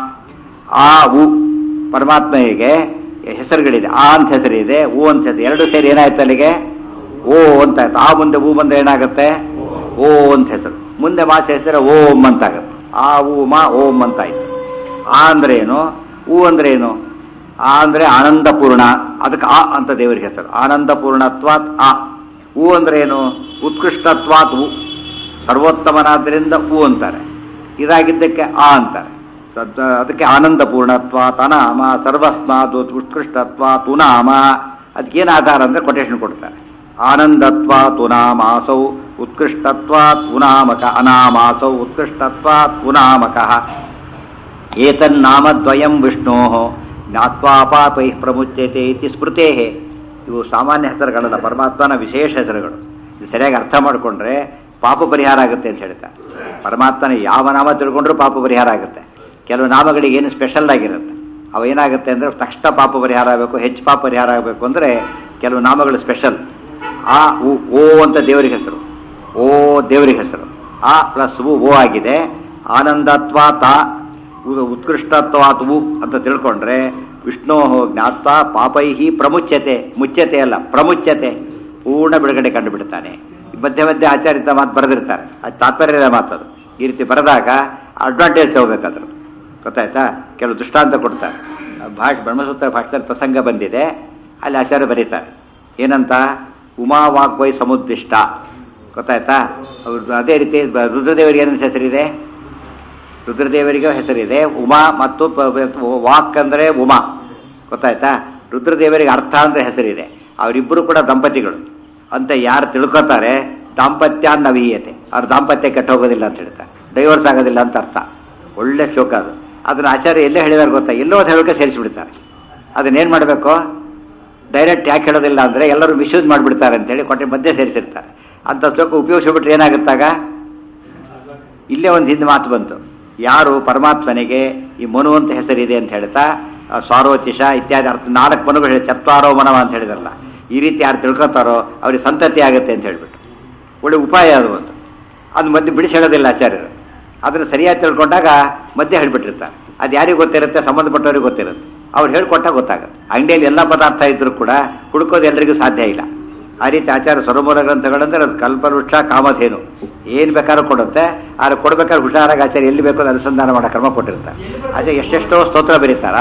ಆ ಉ ಪರಮಾತ್ಮನಿಗೆ ಹೆಸರುಗಳಿದೆ ಆ ಅಂತ ಹೆಸರಿದೆ ಉ ಅಂತ ಹೆಸರು ಎರಡು ಸೇರಿ ಏನಾಯ್ತು ಅಲ್ಲಿಗೆ ಓ ಅಂತ ಆಯ್ತು ಆ ಮುಂದೆ ಹೂ ಬಂದ್ರೆ ಏನಾಗುತ್ತೆ ಓ ಅಂತ ಹೆಸರು ಮುಂದೆ ಮಾಸ ಹೆಸರು ಓಂ ಅಂತ ಆಗುತ್ತೆ ಆ ಊ ಮಾ ಓಂ ಅಂತ ಆಯ್ತು ಆ ಅಂದ್ರೆ ಏನು ಊ ಅಂದ್ರೆ ಏನು ಆ ಅಂದ್ರೆ ಆನಂದಪೂರ್ಣ ಅದಕ್ಕೆ ಆ ಅಂತ ದೇವರಿಗೆ ಹೆಸರು ಆನಂದಪೂರ್ಣತ್ವಾತ್ ಆ ಊ ಅಂದ್ರೆ ಏನು ಉತ್ಕೃಷ್ಟತ್ವಾತ್ ಉ ಸರ್ವೋತ್ತಮನಾದ್ರಿಂದ ಉ ಅಂತಾರೆ ಇದಾಗಿದ್ದಕ್ಕೆ ಆ ಅಂತಾರೆ ಸದ್- ಅದಕ್ಕೆ ಆನಂದಪೂರ್ಣತ್ವ ತನಾಮ ಸರ್ವಸ್ಮಾತ್ ಉತ್ಕೃಷ್ಟತ್ವ ತುನಾಮ ಅದಕ್ಕೇನು ಆಧಾರ ಅಂದ್ರೆ ಕೊಟೇಶನ್ ಕೊಡ್ತಾರೆ ಆನಂದತ್ವ ತುನಾಮಾಸೌ ಉತ್ಕೃಷ್ಟತ್ವ ತುನಾಮಕ ಅನಾಮಾಸೌ ಉತ್ಕೃಷ್ಟತ್ವ ತುನಾಮಕ ಏತನ್ನಾಮದ್ವಯಂ ವಿಷ್ಣೋ ಜ್ಞಾತ್ವಾ ಪಾಪೈ ಪ್ರಮುಚ್ಯತೆ ಇತಿ ಸ್ಮೃತೇ ಇವು ಸಾಮಾನ್ಯ ಹೆಸರುಗಳಲ್ಲ ಪರಮಾತ್ಮನ ವಿಶೇಷ ಹೆಸರುಗಳು ಇದು ಸರಿಯಾಗಿ ಅರ್ಥ ಮಾಡಿಕೊಂಡ್ರೆ ಪಾಪ ಪರಿಹಾರ ಆಗುತ್ತೆ ಅಂತ ಹೇಳ್ತಾರೆ ಪರಮಾತ್ಮನ ಯಾವ ನಾಮ ತಿಳ್ಕೊಂಡ್ರೂ ಪಾಪ ಪರಿಹಾರ ಆಗುತ್ತೆ ಕೆಲವು ನಾಮಗಳಿಗೆ ಏನು ಸ್ಪೆಷಲ್ ಆಗಿರುತ್ತೆ ಅವು ಏನಾಗುತ್ತೆ ಅಂದರೆ ತಕ್ಷಣ ಪಾಪ ಪರಿಹಾರ ಆಗಬೇಕು ಹೆಚ್ಚು ಪಾಪ ಪರಿಹಾರ ಆಗಬೇಕು ಅಂದರೆ ಕೆಲವು ನಾಮಗಳು ಸ್ಪೆಷಲ್ ಆ ಉ ಓ ಅಂತ ದೇವರಿಗೆ ಹೆಸರು ಓ ದೇವರಿಗೆ ಹೆಸರು ಆ ಪ್ಲಸ್ ಉ ಓ ಆಗಿದೆ ಆನಂದತ್ವ ತಾ ಉ- ಉತ್ಕೃಷ್ಟತ್ವಾತ್ ಉ ಅಂತ ತಿಳ್ಕೊಂಡ್ರೆ ವಿಷ್ಣೋ ಜ್ಞಾತ್ವ ಪಾಪೈಹಿ ಪ್ರಮುಚ್ಯತೆ ಮುಚ್ಯತೆ ಅಲ್ಲ ಪ್ರಮುಚ್ಯತೆ ಪೂರ್ಣ ಬಿಡುಗಡೆ ಕಂಡು ಬಿಡ್ತಾನೆ ಮಧ್ಯೆ ಮಧ್ಯೆ ಆಚಾರಿತ ಮಾತು ಬರೆದಿರ್ತಾರೆ ಅದು ತಾತ್ಪರ್ಯದ ಮಾತದು ಈ ರೀತಿ ಬರೆದಾಗ ಅಡ್ವಾಂಟೇಜ್ ತಗೋಬೇಕಾದ್ರು ಗೊತ್ತಾಯ್ತಾ ಕೆಲವು ದೃಷ್ಟಾಂತ ಕೊಡ್ತಾರೆ ಭಾಷ ಬ್ರಹ್ಮಸೂತ್ರ ಭಾಷೆಯಲ್ಲಿ ಪ್ರಸಂಗ ಬಂದಿದೆ ಅಲ್ಲಿ ಆಚಾರ್ಯ ಬರೀತಾರೆ ಏನಂತ ಉಮಾ ವಾಗ್ವೈ ಸಮುದ್ದಿಷ್ಟ ಗೊತ್ತಾಯ್ತಾ ಅವ್ರದ್ದು ಅದೇ ರೀತಿ ಬ- ರುದ್ರದೇವರಿಗೆ ಏನೇನು ಹೆಸರಿದೆ ರುದ್ರದೇವರಿಗೂ ಹೆಸರಿದೆ ಉಮಾ ಮತ್ತು ಪ- ಪ- ವಾಕ್ ಅಂದರೆ ಉಮಾ ಗೊತ್ತಾಯ್ತಾ ರುದ್ರದೇವರಿಗೆ ಅರ್ಥ ಅಂದರೆ ಹೆಸರಿದೆ ಅವರಿಬ್ಬರು ಕೂಡ ದಂಪತಿಗಳು ಅಂತ ಯಾರು ತಿಳ್ಕೊತಾರೆ ದಾಂಪತ್ಯ ನವೀಯತೆ ಅವ್ರ ದಾಂಪತ್ಯ ಕೆಟ್ಟೋಗೋದಿಲ್ಲ ಅಂತ ಹೇಳ್ತಾರೆ ಡೈವರ್ಸ್ ಆಗೋದಿಲ್ಲ ಅಂತ ಅರ್ಥ ಒಳ್ಳೆ ಶ್ಲೋಕ ಅದು ಅದನ್ನ ಆಚಾರ್ಯ ಎಲ್ಲೇ ಹೇಳಿದಾರೆ ಗೊತ್ತಾ ಎಲ್ಲೋ ಒಂದು ಹೇಳೋಕೆ ಸೇರಿಸಿಬಿಡ್ತಾರೆ ಅದನ್ನೇನು ಮಾಡಬೇಕು ಡೈರೆಕ್ಟ್ ಯಾಕೆ ಹೇಳೋದಿಲ್ಲ ಅಂದರೆ ಎಲ್ಲರೂ ಮಿಸ್ಯೂಸ್ ಮಾಡಿಬಿಡ್ತಾರೆ ಅಂತೇಳಿ ಕೊಟ್ಟೆ ಮಧ್ಯೆ ಸೇರಿಸಿರ್ತಾರೆ ಅಂತ ಶ್ಲೋಕ ಉಪಯೋಗಿಸ್ಬಿಟ್ರೆ ಏನಾಗುತ್ತಾಗ ಇಲ್ಲೇ ಒಂದು ಹಿಂದೆ ಮಾತು ಬಂತು ಯಾರು ಪರಮಾತ್ಮನಿಗೆ ಈ ಮನು ಅಂತ ಹೆಸರಿದೆ ಅಂತ ಹೇಳ್ತಾ ಆ, ಸ್ವಾರೋಚಿಷ ಇತ್ಯಾದಿ ಅರ್ಥ ನಾಲ್ಕು ಮನುಗಳು ಹೇಳಿ ಚತ್ವಾರೋ ಮನವ ಅಂತ ಹೇಳಿದಾರಲ್ಲ ಈ ರೀತಿ ಯಾರು ತಿಳ್ಕೊತಾರೋ ಅವ್ರಿಗೆ ಸಂತತಿ ಆಗುತ್ತೆ ಅಂತ ಹೇಳ್ಬಿಟ್ಟು ಒಳ್ಳೆ ಉಪಾಯ ಅದು ಒಂದು ಅದು ಮಧ್ಯೆ ಬಿಡಿಸಿ ಹೇಳೋದಿಲ್ಲ ಆಚಾರ್ಯರು ಅದನ್ನು ಸರಿಯಾಗಿ ತಿಳ್ಕೊಂಡಾಗ ಮಧ್ಯೆ ಹೇಳ್ಬಿಟ್ಟಿರ್ತಾರೆ ಅದು ಯಾರಿಗೆ ಗೊತ್ತಿರುತ್ತೆ ಸಂಬಂಧಪಟ್ಟವ್ರಿಗೆ ಗೊತ್ತಿರುತ್ತೆ ಅವ್ರು ಹೇಳ್ಕೊಟ್ಟಾಗ ಗೊತ್ತಾಗುತ್ತೆ ಅಂಗಡಿಯಲ್ಲಿ ಎಲ್ಲ ಪದಾರ್ಥ ಇದ್ರೂ ಕೂಡ ಹುಡುಕೋದು ಎಲ್ರಿಗೂ ಸಾಧ್ಯ ಇಲ್ಲ ಆ ರೀತಿ ಆಚಾರ ಸ್ವರಮೂಲ ಗ್ರಂಥಗಳಂದ್ರೆ ಅದು ಕಲ್ಪವೃಕ್ಷ ಕಾಮಧೇನು ಏನು ಬೇಕಾದ್ರೂ ಕೊಡುತ್ತೆ ಆದ್ರೆ ಕೊಡ್ಬೇಕಾದ್ರೆ ಹುಷಾರಾಗಿ ಆಚಾರ್ಯ ಎಲ್ಲಿ ಬೇಕೋ ಅದು ಅನುಸಂಧಾನ ಮಾಡೋ ಕ್ರಮ ಕೊಟ್ಟಿರ್ತಾರೆ ಆಚೆ ಎಷ್ಟೆಷ್ಟೋ ಸ್ತೋತ್ರ ಬರೀತಾರಾ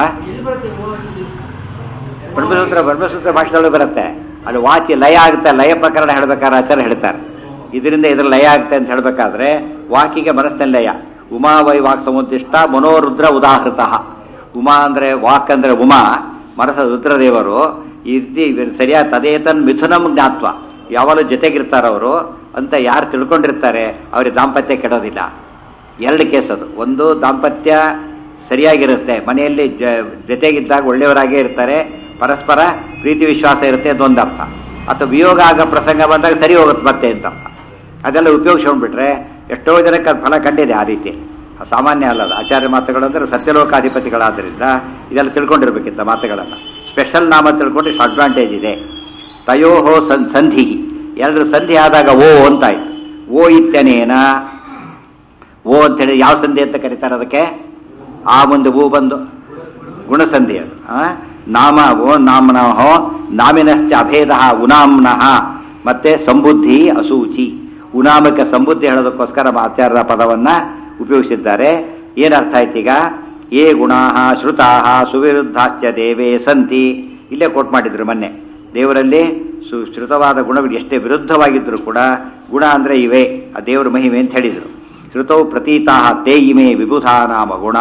ಬ್ರಹ್ಮಸೂತ್ರ ಬ್ರಹ್ಮಸೂತ್ರ ಭಾಷೆದೊಳಗೆ ಬರುತ್ತೆ ಅಲ್ಲಿ ವಾಚಿ ಲಯ ಆಗುತ್ತೆ ಲಯ ಪ್ರಕರಣ ಹೇಳ್ಬೇಕಾದ್ರೆ ಆಚಾರ್ಯ ಹೇಳ್ತಾರೆ ಇದರಿಂದ ಇದ್ರ ಲಯ ಆಗುತ್ತೆ ಅಂತ ಹೇಳ್ಬೇಕಾದ್ರೆ ವಾಕಿಗೆ ಮನಸ್ಸಿನ ಲಯ ಉಮಾ ವೈ ವಾಕ್ ಸಮುದ್ದಿಷ್ಟ ಮನೋರುದ್ರ ಉದಾಹೃತ ಉಮಾ ಅಂದ್ರೆ ವಾಕ್ ಅಂದ್ರೆ ಉಮಾ ಮನಸ್ಸ ರುದ್ರದೇವರು ಈ ರೀತಿ ಸರಿಯಾದ ತದೇತನ್ ಮಿಥುನಂ ಜ್ಞಾತ್ವ ಯಾವಾಗಲೂ ಜೊತೆಗಿರ್ತಾರವರು ಅಂತ ಯಾರು ತಿಳ್ಕೊಂಡಿರ್ತಾರೆ ಅವ್ರಿಗೆ ದಾಂಪತ್ಯ ಕೆಡೋದಿಲ್ಲ ಎರಡು ಕೇಸ್ ಅದು ಒಂದು ದಾಂಪತ್ಯ ಸರಿಯಾಗಿರುತ್ತೆ ಮನೆಯಲ್ಲಿ ಜ ಜೊತೆಗಿದ್ದಾಗ ಒಳ್ಳೆಯವರಾಗೇ ಇರ್ತಾರೆ ಪರಸ್ಪರ ಪ್ರೀತಿ ವಿಶ್ವಾಸ ಇರುತ್ತೆ ಅದೊಂದು ಅರ್ಥ ಅಥವಾ ವಿಯೋಗ ಆಗ ಪ್ರಸಂಗ ಬಂದಾಗ ಸರಿ ಹೋಗುತ್ತೆ ಮತ್ತೆ ಅಂತ ಅರ್ಥ ಅದೆಲ್ಲ ಉಪಯೋಗಿಸ್ಕೊಂಡ್ಬಿಟ್ರೆ ಎಷ್ಟೋ ಜನಕ್ಕೆ ಅದು ಫಲ ಕಂಡಿದೆ ಆ ರೀತಿ ಅದು ಸಾಮಾನ್ಯ ಅಲ್ಲ ಅದು. ಆಚಾರ್ಯ ಮಾತುಗಳು ಅಂದರೆ ಸತ್ಯಲೋಕಾಧಿಪತಿಗಳಾದ್ದರಿಂದ ಇದೆಲ್ಲ ತಿಳ್ಕೊಂಡಿರ್ಬೇಕಿತ್ತ ಮಾತುಗಳನ್ನು ಸ್ಪೆಷಲ್ ನಾಮ ತಿಳ್ಕೊಂಡು ಇಷ್ಟು ಅಡ್ವಾಂಟೇಜ್ ಇದೆ ತಯೋಹೋ ಸನ್ ಸಂಧಿ ಎಲ್ಲರ ಸಂಧಿ ಆದಾಗ ಓ ಅಂತಾಯ್ತು ಓ ಇತ್ಯನೇನ ಓ ಅಂತೇಳಿ ಯಾವ ಸಂಧಿ ಅಂತ ಕರೀತಾರೆ ಅದಕ್ಕೆ ಆ ಮುಂದೆ ಓ ಬಂದು ಗುಣಸಂಧಿ ಅದು ಆ? ನಾಮ ಓ ನಾಮ್ನಹೋ ನಾಮಿನಶ್ಚ ಅಭೇದ ಉನಾಮ್ನಃ ಮತ್ತೆ ಸಂಬುದ್ಧಿ ಅಸೂಚಿ ಉನಾಮಕ ಸಂಬುದ್ಧಿ ಹೇಳೋದಕ್ಕೋಸ್ಕರ ಆಚಾರ್ಯರ ಪದವನ್ನ ಉಪಯೋಗಿಸಿದ್ದಾರೆ ಏನರ್ಥ ಆಯ್ತೀಗ ಏ ಗುಣಾ ಶ್ರುತಾ ಸುವಿರುದ್ಧಾಶ್ಚ ದೇವೇ ಸಂತಿ ಇಲ್ಲೇ ಕೋಟ್ ಮಾಡಿದ್ರು ಮೊನ್ನೆ ದೇವರಲ್ಲಿ ಸು ಶ್ರುತವಾದ ಗುಣಗಳು ಎಷ್ಟೇ ವಿರುದ್ಧವಾಗಿದ್ದರೂ ಕೂಡ ಗುಣ ಅಂದರೆ ಇವೆ ಆ ದೇವರ ಮಹಿಮೆ ಅಂತ ಹೇಳಿದರು ಶ್ರುತೌ ಪ್ರತೀತಾ ತೇ ಇಮೆ ವಿಬುಧಾನಾಮ ಗುಣಾ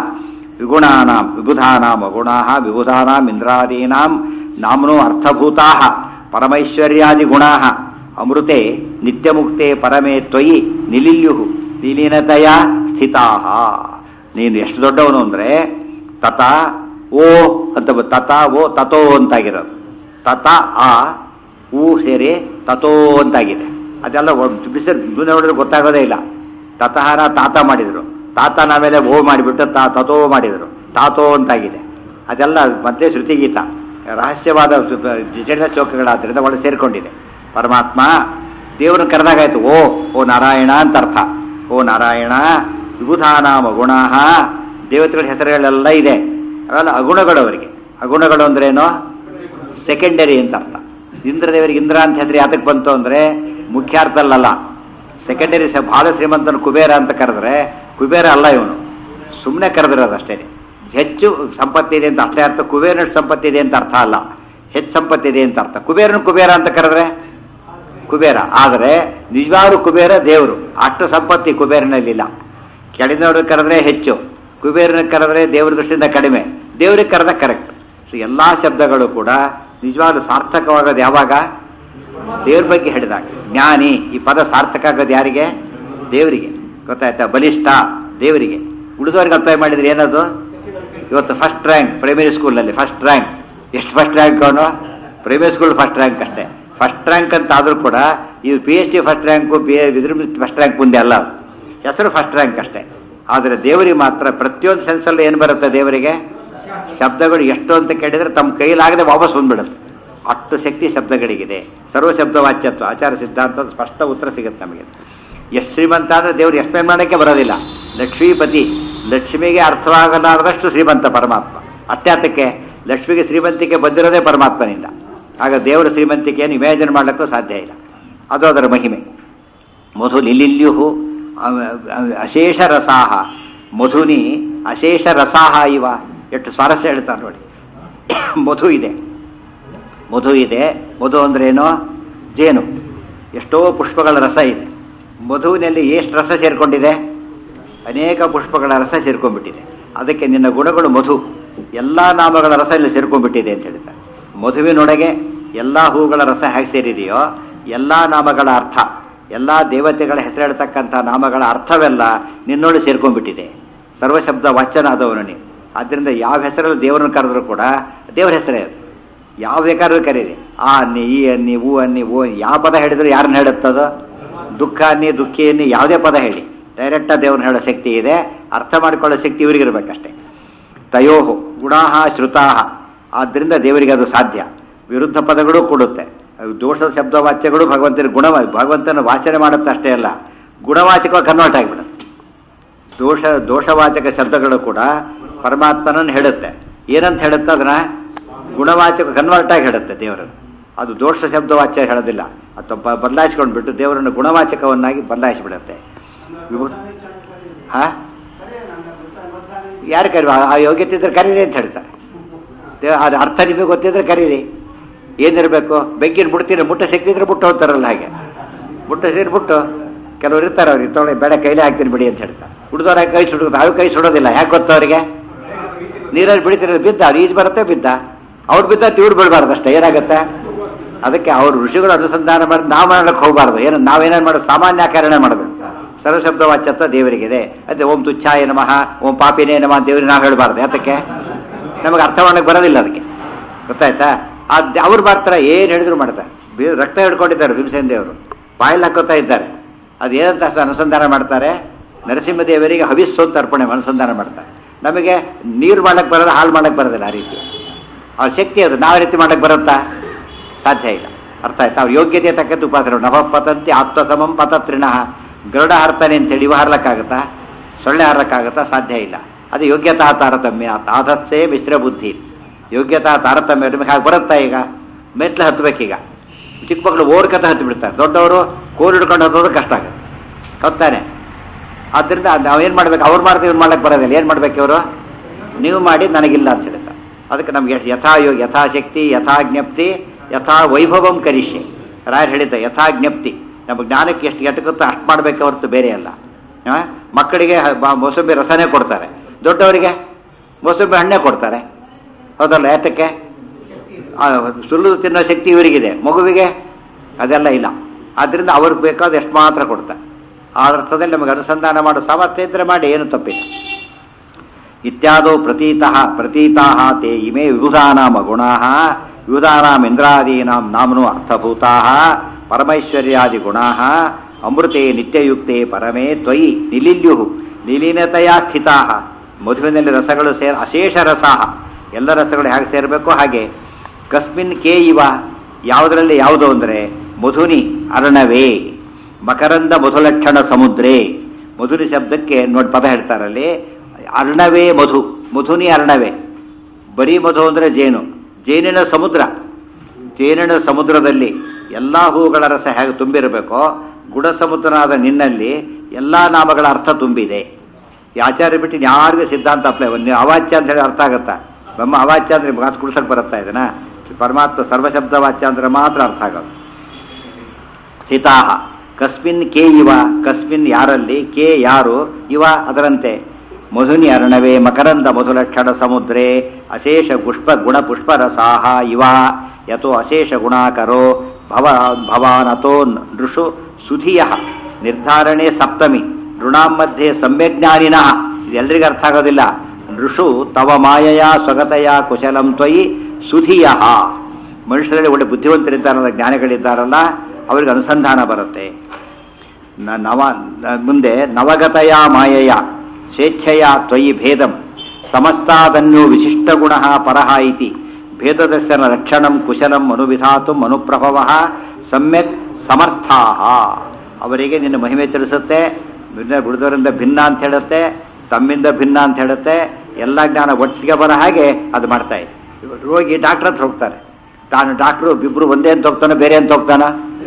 ವಿಗುಣಾನಾಂ ವಿಬುಧಾನಾಮ ಗುಣಾ ವಿಬುಧಾನಾಂ ಇಂದ್ರಾದೀನಾಂ ನಾಮ್ನೋ ಅರ್ಥಭೂತಾ ಪರಮೈಶ್ವರ್ಯಾದಿ ಗುಣಾ ಅಮೃತೆ ನಿತ್ಯಮುಕ್ತೆ ಪರಮೇ ತ್ವಯಿ ನಿಲಿಲ್ಯು ನಿಲೀನತೆಯ ಸ್ಥಿತಾ ನೀನು ಎಷ್ಟು ದೊಡ್ಡವನು ಅಂದರೆ ತತ ಓ ಅಂತ ಬ- ತತ ಓ ತತೋ ಅಂತಾಗಿರೋದು ತತ ಆ ಊ ಸೇರಿ ತತೋ ಅಂತಾಗಿದೆ ಅದೆಲ್ಲ ಬಿಸಿಲು ಮುಂದೆ ನೋಡಿದ್ರೆ ಗೊತ್ತಾಗೋದೇ ಇಲ್ಲ ತತಹನ ತಾತ ಮಾಡಿದರು ತಾತ ನಾವೆಲ್ಲ ಓ ಮಾಡಿಬಿಟ್ಟು ತಾ ತತೋ ಮಾಡಿದರು ತಾತೋ ಅಂತಾಗಿದೆ ಅದೆಲ್ಲ ಮತ್ತೆ ಶ್ರುತಿಗೀತ ರಹಸ್ಯವಾದ ಜಟಿಲ ಚೌಕಗಳಾದ್ರಿಂದ ಒಳಗೆ ಸೇರಿಕೊಂಡಿದೆ ಪರಮಾತ್ಮ ದೇವ್ರನ್ನ ಕರೆದಾಗಾಯ್ತು ಓ ಓ ನಾರಾಯಣ ಅಂತ ಅರ್ಥ ಓ ನಾರಾಯಣ ವಿಬುಧಾನಾಮ ಗುಣ ದೇವತೆಗಳ ಹೆಸರುಗಳೆಲ್ಲ ಇದೆ ಅವೆಲ್ಲ ಅಗುಣಗಳು ಅವರಿಗೆ ಅಗುಣಗಳು ಅಂದ್ರೇನು ಸೆಕೆಂಡರಿ ಅಂತ ಅರ್ಥ ಇಂದ್ರದೇವರಿಗೆ ಇಂದ್ರ ಅಂತ ಹೆಸರು ಯಾತಕ್ಕೆ ಬಂತು ಅಂದ್ರೆ ಮುಖ್ಯ ಅರ್ಥಲ್ಲಲ್ಲ ಸೆಕೆಂಡರಿ ಸ ಭಾಳ ಶ್ರೀಮಂತನ ಕುಬೇರ ಅಂತ ಕರೆದ್ರೆ ಕುಬೇರ ಅಲ್ಲ ಇವನು ಸುಮ್ಮನೆ ಕರೆದಿರೋದು ಅಷ್ಟೇ ಹೆಚ್ಚು ಸಂಪತ್ತಿ ಇದೆ ಅಂತ ಅಷ್ಟೇ ಅರ್ಥ ಕುಬೇರನ ಸಂಪತ್ತಿ ಇದೆ ಅಂತ ಅರ್ಥ ಅಲ್ಲ ಹೆಚ್ಚು ಸಂಪತ್ತಿ ಇದೆ ಅಂತ ಅರ್ಥ ಕುಬೇರನ ಕುಬೇರ ಅಂತ ಕರೆದ್ರೆ ಕುಬೇರ ಆದರೆ ನಿಜವಾಗ್ಲೂ ಕುಬೇರ ದೇವರು ಅಷ್ಟು ಸಂಪತ್ತಿ ಕುಬೇರನಲ್ಲಿಲ್ಲ ಕೆಳಗಿನವ್ರಿಗೆ ಕರೆದ್ರೆ ಹೆಚ್ಚು ಕುಬೇರನ ಕರೆದ್ರೆ ದೇವ್ರ ದೃಷ್ಟಿಯಿಂದ ಕಡಿಮೆ ದೇವ್ರಿಗೆ ಕರೆದ ಕರೆಕ್ಟ್ ಸೊ ಎಲ್ಲ ಶಬ್ದಗಳು ಕೂಡ ನಿಜವಾಗ್ಲೂ ಸಾರ್ಥಕವಾಗೋದು ಯಾವಾಗ ದೇವ್ರ ಬಗ್ಗೆ ಹೇಳಿದಾಗ ಜ್ಞಾನಿ ಈ ಪದ ಸಾರ್ಥಕ ಆಗೋದು ಯಾರಿಗೆ ದೇವರಿಗೆ ಗೊತ್ತಾಯ್ತಾ ಬಲಿಷ್ಠ ದೇವರಿಗೆ ಉಳಿದವ್ರಿಗೆ ಅಪ್ಲೈ ಮಾಡಿದ್ರೆ ಏನದು ಇವತ್ತು ಫಸ್ಟ್ ರ್ಯಾಂಕ್ ಪ್ರೈಮರಿ ಸ್ಕೂಲಲ್ಲಿ ಫಸ್ಟ್ ರ್ಯಾಂಕ್ ಎಷ್ಟು ಫಸ್ಟ್ ರ್ಯಾಂಕ್ ಅವನು ಪ್ರೈಮರಿ ಸ್ಕೂಲ್ ಫಸ್ಟ್ ರ್ಯಾಂಕ್ ಅಷ್ಟೇ ಫಸ್ಟ್ ರ್ಯಾಂಕ್ ಅಂತ ಆದರೂ ಕೂಡ ಇದು P H D first rank B ಇದ್ರ ಫಸ್ಟ್ ರ್ಯಾಂಕ್ ಮುಂದೆ ಅಲ್ಲ ಅದು. ಹೆಸರು ಫಸ್ಟ್ ರ್ಯಾಂಕ್ ಅಷ್ಟೇ ಆದರೆ ದೇವರಿಗೆ ಮಾತ್ರ ಪ್ರತಿಯೊಂದು ಸೆನ್ಸಲ್ಲಿ ಏನು ಬರುತ್ತೆ ದೇವರಿಗೆ ಶಬ್ದಗಳು ಎಷ್ಟು ಅಂತ ಕೇಳಿದರೆ ತಮ್ಮ ಕೈಲಾಗದೆ ವಾಪಸ್ ಬಂದ್ಬಿಡುತ್ತೆ ಅಷ್ಟು ಶಕ್ತಿ ಶಬ್ದಗಳಿಗಿದೆ ಸರ್ವ ಶಬ್ದ ವಾಚ್ಯತ್ವ ಆಚಾರ ಸಿದ್ಧಾಂತದ ಸ್ಪಷ್ಟ ಉತ್ತರ ಸಿಗುತ್ತೆ ನಮಗೆ ಎಷ್ಟು ಶ್ರೀಮಂತ ಅಂದರೆ ದೇವರು ಎಕ್ಸ್ಪ್ಲೈನ್ ಮಾಡೋಕ್ಕೆ ಬರೋದಿಲ್ಲ ಲಕ್ಷ್ಮೀಪತಿ ಲಕ್ಷ್ಮಿಗೆ ಅರ್ಥವಾಗಲಾರದಷ್ಟು ಶ್ರೀಮಂತ ಪರಮಾತ್ಮ ಅತ್ಯಾತಕ್ಕೆ ಲಕ್ಷ್ಮಿಗೆ ಶ್ರೀಮಂತಿಕೆ ಬಂದಿರೋದೇ ಪರಮಾತ್ಮನಿಂದ ಆಗ ದೇವರ ಶ್ರೀಮಂತಿಕೆಯನ್ನು ಇಮ್ಯಾಜಿನ್ ಮಾಡಲಿಕ್ಕೂ ಸಾಧ್ಯ ಇಲ್ಲ ಅದು ಅದರ ಮಹಿಮೆ ಮಧು ಲಿಲಿಲ್ಯು ಅಶೇಷ ರಸಾಹ ಮಧುನಿ ಅಶೇಷ ರಸಾಹ ಇವ ಎಷ್ಟು ಸ್ವಾರಸ್ಯ ಹೇಳ್ತಾರೆ ನೋಡಿ ಮಧು ಇದೆ ಮಧು ಇದೆ ಮಧು ಅಂದ್ರೇನು ಜೇನು ಎಷ್ಟೋ ಪುಷ್ಪಗಳ ರಸ ಇದೆ ಮಧುವಿನಲ್ಲಿ ಎಷ್ಟು ರಸ ಸೇರಿಕೊಂಡಿದೆ ಅನೇಕ ಪುಷ್ಪಗಳ ರಸ ಸೇರ್ಕೊಂಡ್ಬಿಟ್ಟಿದೆ ಅದಕ್ಕೆ ನಿನ್ನ ಗುಣಗಳು ಮಧು ಎಲ್ಲ ನಾಮಗಳ ರಸ ಇಲ್ಲಿ ಸೇರ್ಕೊಂಡ್ಬಿಟ್ಟಿದೆ ಅಂತ ಹೇಳ್ತಾರೆ ಮಧುವಿನೊಳಗೆ ಎಲ್ಲ ಹೂಗಳ ರಸ ಹೇಗೆ ಸೇರಿದೆಯೋ ಎಲ್ಲ ನಾಮಗಳ ಅರ್ಥ ಎಲ್ಲ ದೇವತೆಗಳ ಹೆಸರು ಹೇಳ್ತಕ್ಕಂಥ ನಾಮಗಳ ಅರ್ಥವೆಲ್ಲ ನಿನ್ನೊಳಗೆ ಸೇರ್ಕೊಂಡ್ಬಿಟ್ಟಿದೆ ಸರ್ವಶಬ್ದ ವಾಚನ ಆದವನು ನೀನು ಆದ್ದರಿಂದ ಯಾವ ಹೆಸರಲ್ಲಿ ದೇವರನ್ನು ಕರೆದ್ರು ಕೂಡ ದೇವರ ಹೆಸರೇ ಅದು ಯಾವ ಬೇಕಾದ್ರೂ ಕರೀರಿ ಆ ಅನ್ನಿ ಈ ಅನ್ನಿ ಹೂ ಅನ್ನಿ ಓ ಯಾವ ಪದ ಹೇಳಿದ್ರು ಯಾರನ್ನ ಹೇಳುತ್ತದೋ ದುಃಖ ಅನ್ನಿ ದುಃಖಿ ಅನ್ನಿ ಯಾವುದೇ ಪದ ಹೇಳಿ ಡೈರೆಕ್ಟಾಗಿ ದೇವ್ರನ್ನ ಹೇಳೋ ಶಕ್ತಿ ಇದೆ ಅರ್ಥ ಮಾಡಿಕೊಳ್ಳೋ ಶಕ್ತಿ ಇವರಿಗಿರ್ಬೇಕಷ್ಟೇ ತಯೋಹು ಗುಣಾಹ ಶ್ರುತಾಹ ಆದ್ದರಿಂದ ದೇವರಿಗೆ ಅದು ಸಾಧ್ಯ ವಿರುದ್ಧ ಪದಗಳು ಕೊಡುತ್ತೆ ಅವು ದೋಷದ ಶಬ್ದವಾಚ್ಯಗಳು ಭಗವಂತನ ಗುಣ ಭಗವಂತನ ವಾಚನೆ ಮಾಡುತ್ತೆ ಅಷ್ಟೇ ಅಲ್ಲ ಗುಣವಾಚಕವಾಗಿ ಕನ್ವರ್ಟ್ ಆಗಿಬಿಡುತ್ತೆ ದೋಷ ದೋಷವಾಚಕ ಶಬ್ದಗಳು ಕೂಡ ಪರಮಾತ್ಮನನ್ನು ಹೇಳುತ್ತೆ ಏನಂತ ಹೇಳುತ್ತೆ ಅದನ್ನ ಗುಣವಾಚಕ ಕನ್ವರ್ಟ್ ಆಗಿ ಹೇಳುತ್ತೆ ದೇವರನ್ನು ಅದು ದೋಷ ಶಬ್ದವಾಚ್ಯ ಹೇಳೋದಿಲ್ಲ ಅಥವಾ ಬದಲಾಯಿಸ್ಕೊಂಡು ಬಿಟ್ಟು ದೇವರನ್ನು ಗುಣವಾಚಕವನ್ನಾಗಿ ಬದಲಾಯಿಸಿಬಿಡುತ್ತೆ ವಿಭೂ ಹಾ ಯಾರು ಕರಿ ಆ ಯೋಗ್ಯತೆ ಇದ್ರೆ ಕರೀರಿ ಅಂತ ಹೇಳ್ತಾರೆ ದೇ- ಅದು ಅರ್ಥ ನಿಮಗೆ ಗೊತ್ತಿದ್ರೆ ಕರೀರಿ ಏನಿರಬೇಕು ಬೆಂಕಿನ ಬಿಡ್ತೀರಿ ಮುಟ್ಟ ಸಿಕ್ಕಿದ್ರೆ ಬಿಟ್ಟು ಹೋಗ್ತಾರಲ್ಲ ಹಾಗೆ ಮುಟ್ಟ ಸೇರಿ ಬಿಟ್ಟು ಕೆಲವ್ರು ಇರ್ತಾರೆ ಅವ್ರಿಗೆ ತೊಗೊಂಡು ಬೇಡ ಕೈಲೇ ಹಾಕ್ತೀನಿ ಬಿಡಿ ಅಂತ ಹೇಳ್ತಾರೆ ಹುಡ್ದವ್ರ ಕೈ ಸುಡೋದು ನಾವು ಕೈ ಸುಡೋದಿಲ್ಲ ಯಾಕೆ ಗೊತ್ತ ಅವರಿಗೆ ನೀರಲ್ಲಿ ಬಿಡ್ತಿರೋದು ಬಿದ್ದ ಅವ್ರು ಈಜು ಬರುತ್ತೆ ಬಿದ್ದ ಅವ್ರು ಬಿದ್ದ ತಿವ್ರು ಬೀಳಬಾರ್ದು ಅಷ್ಟೇ ಏನಾಗುತ್ತೆ ಅದಕ್ಕೆ ಅವ್ರು ಋಷಿಗಳು ಅನುಸಂಧಾನ ಮಾಡಿ ನಾವು ಮಾಡಕ್ಕೆ ಹೋಗಬಾರ್ದು ಏನು ನಾವೇನೇನು ಮಾಡೋದು ಸಾಮಾನ್ಯ ಆಕರಣೆ ಮಾಡಬೇಕು ಸರ್ವಶಬ್ದ ವಾಚ್ಯತ್ವ ದೇವರಿಗಿದೆ ಅದೇ ಓಂ ತುಚ್ಛಾಯ ನಮಃ ಓಂ ಪಾಪಿನೇ ನಮಃ ದೇವರಿಗೆ ನಾವು ಹೇಳಬಾರ್ದು ಯಾತಕ್ಕೆ ನಮಗೆ ಅರ್ಥ ಮಾಡಕ್ಕೆ ಬರೋದಿಲ್ಲ ಅದಕ್ಕೆ ಗೊತ್ತಾಯ್ತಾ ಅದು ಅವ್ರು ಮಾಡ್ತಾರೆ ಏನು ಹೇಳಿದ್ರು ಮಾಡ್ತಾರೆ ಬಿ- ರಕ್ತ ಹಿಡ್ಕೊಂಡಿದ್ದಾರೆ ಭೀಮಸೇನ ದೇವರು ಬಾಯಲ್ಲಿ ಹಾಕೋತಾ ಇದ್ದಾರೆ ಅದು ಏನಂತ ಅಷ್ಟು ಅನುಸಂಧಾನ ಮಾಡ್ತಾರೆ ನರಸಿಂಹದೇವರಿಗೆ ಹವಿಸ್ಸು ಅಂತ ಅರ್ಪಣೆ ಅನುಸಂಧಾನ ಮಾಡ್ತಾರೆ ನಮಗೆ ನೀರು ಮಾಡಕ್ಕೆ ಬರೋದು ಹಾಳು ಮಾಡಕ್ಕೆ ಬರೋದಿಲ್ಲ ಆ ರೀತಿ ಅವ್ರ ಶಕ್ತಿ ಅದು ನಾವು ರೀತಿ ಮಾಡಕ್ಕೆ ಬರುತ್ತಾ ಸಾಧ್ಯ ಇಲ್ಲ ಅರ್ಥ ಆಯ್ತಾ ಅವ್ರ ಯೋಗ್ಯತೆ ತಕ್ಕಂತೆ ಉಪಾಸನೆ ನವ ಪತಂತಿ ಆತ್ಮಸಮಂ ಪತತ್ರಿಣ ಗರುಡ ಹಾರ್ತಾನೆ ಅಂತೇಳಿ ಇವ ಹಾರ್ಲಕ್ಕಾಗತ್ತಾ ಸೊಳ್ಳೆ ಹಾರ್ಲಕ್ಕಾಗತ್ತಾ ಸಾಧ್ಯ ಇಲ್ಲ ಅದು ಯೋಗ್ಯತಾ ತಾರತಮ್ಯ ತಾದತ್ಸೇ ಮಿಶ್ರ ಬುದ್ಧಿ ಯೋಗ್ಯತಾ ತಾರತಮ್ಯ ನಿಮಗೆ ಹಾಗೆ ಬರುತ್ತಾ ಈಗ ಮೆಟ್ಲು ಹತ್ತಬೇಕೀಗ ಚಿಕ್ಕ ಮಕ್ಕಳು ಓರ್ಕತ ಹತ್ತು ಬಿಡ್ತಾರೆ ದೊಡ್ಡವರು ಕೋಲ್ ಹಿಡ್ಕೊಂಡು ಹತ್ತೋದು ಕಷ್ಟ ಆಗುತ್ತೆ ಹೊತ್ತಾನೆ ಆದ್ದರಿಂದ ನಾವೇನು ಮಾಡ್ಬೇಕು ಅವ್ರು ಮಾಡ್ತೀವಿ ಇವ್ರು ಮಾಡ್ಲಿಕ್ಕೆ ಬರೋದಿಲ್ಲ ಏನು ಮಾಡ್ಬೇಕು ಇವರು ನೀವು ಮಾಡಿ ನನಗಿಲ್ಲ ಅಂತ ಹೇಳ್ತಾರೆ ಅದಕ್ಕೆ ನಮಗೆ ಯಥಾ ಯೋಗ ಯಥಾಶಕ್ತಿ ಯಥಾ ಜ್ಞಪ್ತಿ ಯಥಾ ವೈಭವಂ ಕರಿಷ್ಯೆ ರಾಯರು ಹೇಳಿದ್ದ ಯಥಾ ಜ್ಞಪ್ತಿ ನಮ್ಮ ಜ್ಞಾನಕ್ಕೆ ಎಷ್ಟು ಎಟಕುತ್ತೋ ಅಷ್ಟು ಮಾಡಬೇಕು ಹೊರತು ಬೇರೆ ಅಲ್ಲ ಆ? ಮಕ್ಕಳಿಗೆ ಹ- ಬ- ಮೋಸಂಬಿ ರಸನೇ ಕೊಡ್ತಾರೆ ದೊಡ್ಡವರಿಗೆ ಮೋಸಂಬಿ ಹಣ್ಣೇ ಕೊಡ್ತಾರೆ ಹೌದಲ್ಲ ಯಾತಕ್ಕೆ ಆ, ಸುಳ್ಳು ತಿನ್ನೋ ಶಕ್ತಿ ಇವರಿಗಿದೆ ಮಗುವಿಗೆ ಅದೆಲ್ಲ ಇಲ್ಲ ಆದ್ದರಿಂದ ಅವ್ರಿಗೆ ಬೇಕಾದ ಎಷ್ಟು ಮಾತ್ರ ಕೊಡ್ತಾರೆ ಆ ಅರ್ಥದಲ್ಲಿ ನಮಗೆ ಅನುಸಂಧಾನ ಮಾಡೋ ಸಾಮರ್ಥ್ಯ ಇದ್ರೆ ಮಾಡಿ ಏನು ತಪ್ಪಿಲ್ಲ ಇತ್ಯಾದೋ ಪ್ರತೀತಃ ಪ್ರತೀತಾಃ ತೇ ಇಮೇ ವಿಬುಧಾನಾಮ ಗುಣಾಃ ವಿಬುಧಾನಾಂ ಇಂದ್ರಾದೀನಾಂ ನಾಮ್ನು ಅರ್ಥಭೂತಾಃ ಪರಮೈಶ್ವರ್ಯಾದಿ ಗುಣಾಃ ಅಮೃತೆ ನಿತ್ಯಯುಕ್ತೆ ಪರಮೇ ತ್ವಯಿ ನಿಲಿಲ್ಯು ನಿಲೀನತೆಯ ಸ್ಥಿತಾಃ ಮಧುವಿನಲ್ಲಿ ರಸಗಳು ಸೇರ್ ಅಶೇಷ ರಸಾಹ ಎಲ್ಲ ರಸಗಳು ಹೇಗೆ ಸೇರಬೇಕು ಹಾಗೆ ಕಸ್ಮಿನ್ ಕೇ ಇವ ಯಾವುದರಲ್ಲಿ ಯಾವುದು ಅಂದರೆ ಮಧುನಿ ಅರ್ಣವೇ ಮಕರಂದ ಮಧುಲಕ್ಷಣ ಸಮುದ್ರೇ ಮಧುನಿ ಶಬ್ದಕ್ಕೆ ನೋಡಿ ಪದ ಹೇಳ್ತಾರಲ್ಲಿ ಅರ್ಣವೇ ಮಧು ಮಧುನಿ ಅರ್ಣವೇ ಬರೀ ಮಧು ಅಂದರೆ ಜೇನು ಜೇನಿನ ಸಮುದ್ರ ಜೇನಿನ ಸಮುದ್ರದಲ್ಲಿ ಎಲ್ಲ ಹೂಗಳ ರಸ ಹೇಗೆ ತುಂಬಿರಬೇಕೋ ಗುಣ ಸಮುದ್ರನಾದ ನಿನ್ನಲ್ಲಿ ಎಲ್ಲ ನಾಮಗಳ ಅರ್ಥ ತುಂಬಿದೆ ಈ ಆಚಾರ್ಯ ಬಿಟ್ಟು ಯಾರಿಗೂ ಸಿದ್ಧಾಂತ ಅಪ್ಲೈ ನೀವು ಅವಾಚ್ಯ ಅಂತ ಹೇಳಿ ಅರ್ಥ ಆಗುತ್ತಾ ಬ್ರಹ್ಮ ಅವಾಚ್ಯ ಅಂದ್ರೆ ಮಾತು ಕುಡ್ಸಕ್ಕೆ ಬರುತ್ತಾ ಇದನ್ನ ಪರಮಾತ್ಮ ಸರ್ವಶಬ್ದ ವಾಚ್ಯ ಅಂದ್ರೆ ಮಾತ್ರ ಅರ್ಥ ಆಗೋದು ಸ್ಥಿತಾಹ ಕಸ್ಮಿನ್ ಕೆ ಇವ ಕಸ್ಮಿನ್ ಯಾರಲ್ಲಿ ಕೆ ಯಾರು ಇವ ಅದರಂತೆ ಮಧುನಿ ಅರ್ಣವೇ ಮಕರಂದ ಮಧುಲಕ್ಷಣ ಸಮುದ್ರೇ ಅಶೇಷ ಪುಷ್ಪ ಗುಣ ಪುಷ್ಪರಸಾಹ ಇವ ಯಥೋ ಅಶೇಷ ಗುಣಾಕರೋ ಭವ ಭವಾನತೋ ನೃಷು ಸುಧಿಯ ನಿರ್ಧಾರಣೆ ಸಪ್ತಮಿ ನೃಣಾಂ ಮಧ್ಯೆ ಸಮ್ಯಜ್ಞಾನಿನಃ ಇದು ಎಲ್ರಿಗೂ ಅರ್ಥ ಆಗೋದಿಲ್ಲ ನೃಷು ತವ ಮಾಯಯ ಸ್ವಗತಯ ಕುಶಲಂ ತ್ವಯಿ ಸುಧಿಯ ಮನುಷ್ಯರಲ್ಲಿ ಒಳ್ಳೆ ಬುದ್ಧಿವಂತರಿದ್ದಾರಲ್ಲ ಜ್ಞಾನಿಗಳಿದ್ದಾರಲ್ಲ ಅವರಿಗೆ ಅನುಸಂಧಾನ ಬರುತ್ತೆ ನ- ನವ ನ- ಮುಂದೆ ನವಗತಯ ಮಾಯಯ ಸ್ವೇಚ್ಛೆಯ ತ್ವಯಿ ಭೇದಂ ಸಮಸ್ತಾದನ್ನು ವಿಶಿಷ್ಟ ಗುಣ ಪರಹ ಇತಿ ಭೇದದರ್ಶನ ಲಕ್ಷಣಂ ಕುಶಲಂ ಅನುವಿಧಾತು ಅನುಪ್ರಭವ ಸಮ್ಯಕ್ ಸಮರ್ಥಾ ಅವರಿಗೆ ನಿನ್ನ ಮಹಿಮೆ ತಿಳಿಸುತ್ತೆ ಭಿನ್ನ ಬಿಡಿದವರಿಂದ ಭಿನ್ನ ಅಂತ ಹೇಳುತ್ತೆ ತಮ್ಮಿಂದ ಭಿನ್ನ ಅಂತ ಹೇಳುತ್ತೆ ಎಲ್ಲ ಜ್ಞಾನ ಒಟ್ಟಿಗೆ ಬರೋ ಹಾಗೆ ಅದು ಮಾಡ್ತಾ ಇದೆ ಇವಾಗ ರೋಗಿ ಡಾಕ್ಟರ್ ಹತ್ರ ಹೋಗ್ತಾರೆ ತಾನು ಡಾಕ್ಟ್ರು ಇಬ್ರು ಒಂದೇ ಅಂತ ಹೋಗ್ತಾನೆ ಬೇರೆ ಅಂತ ಹೋಗ್ತಾನ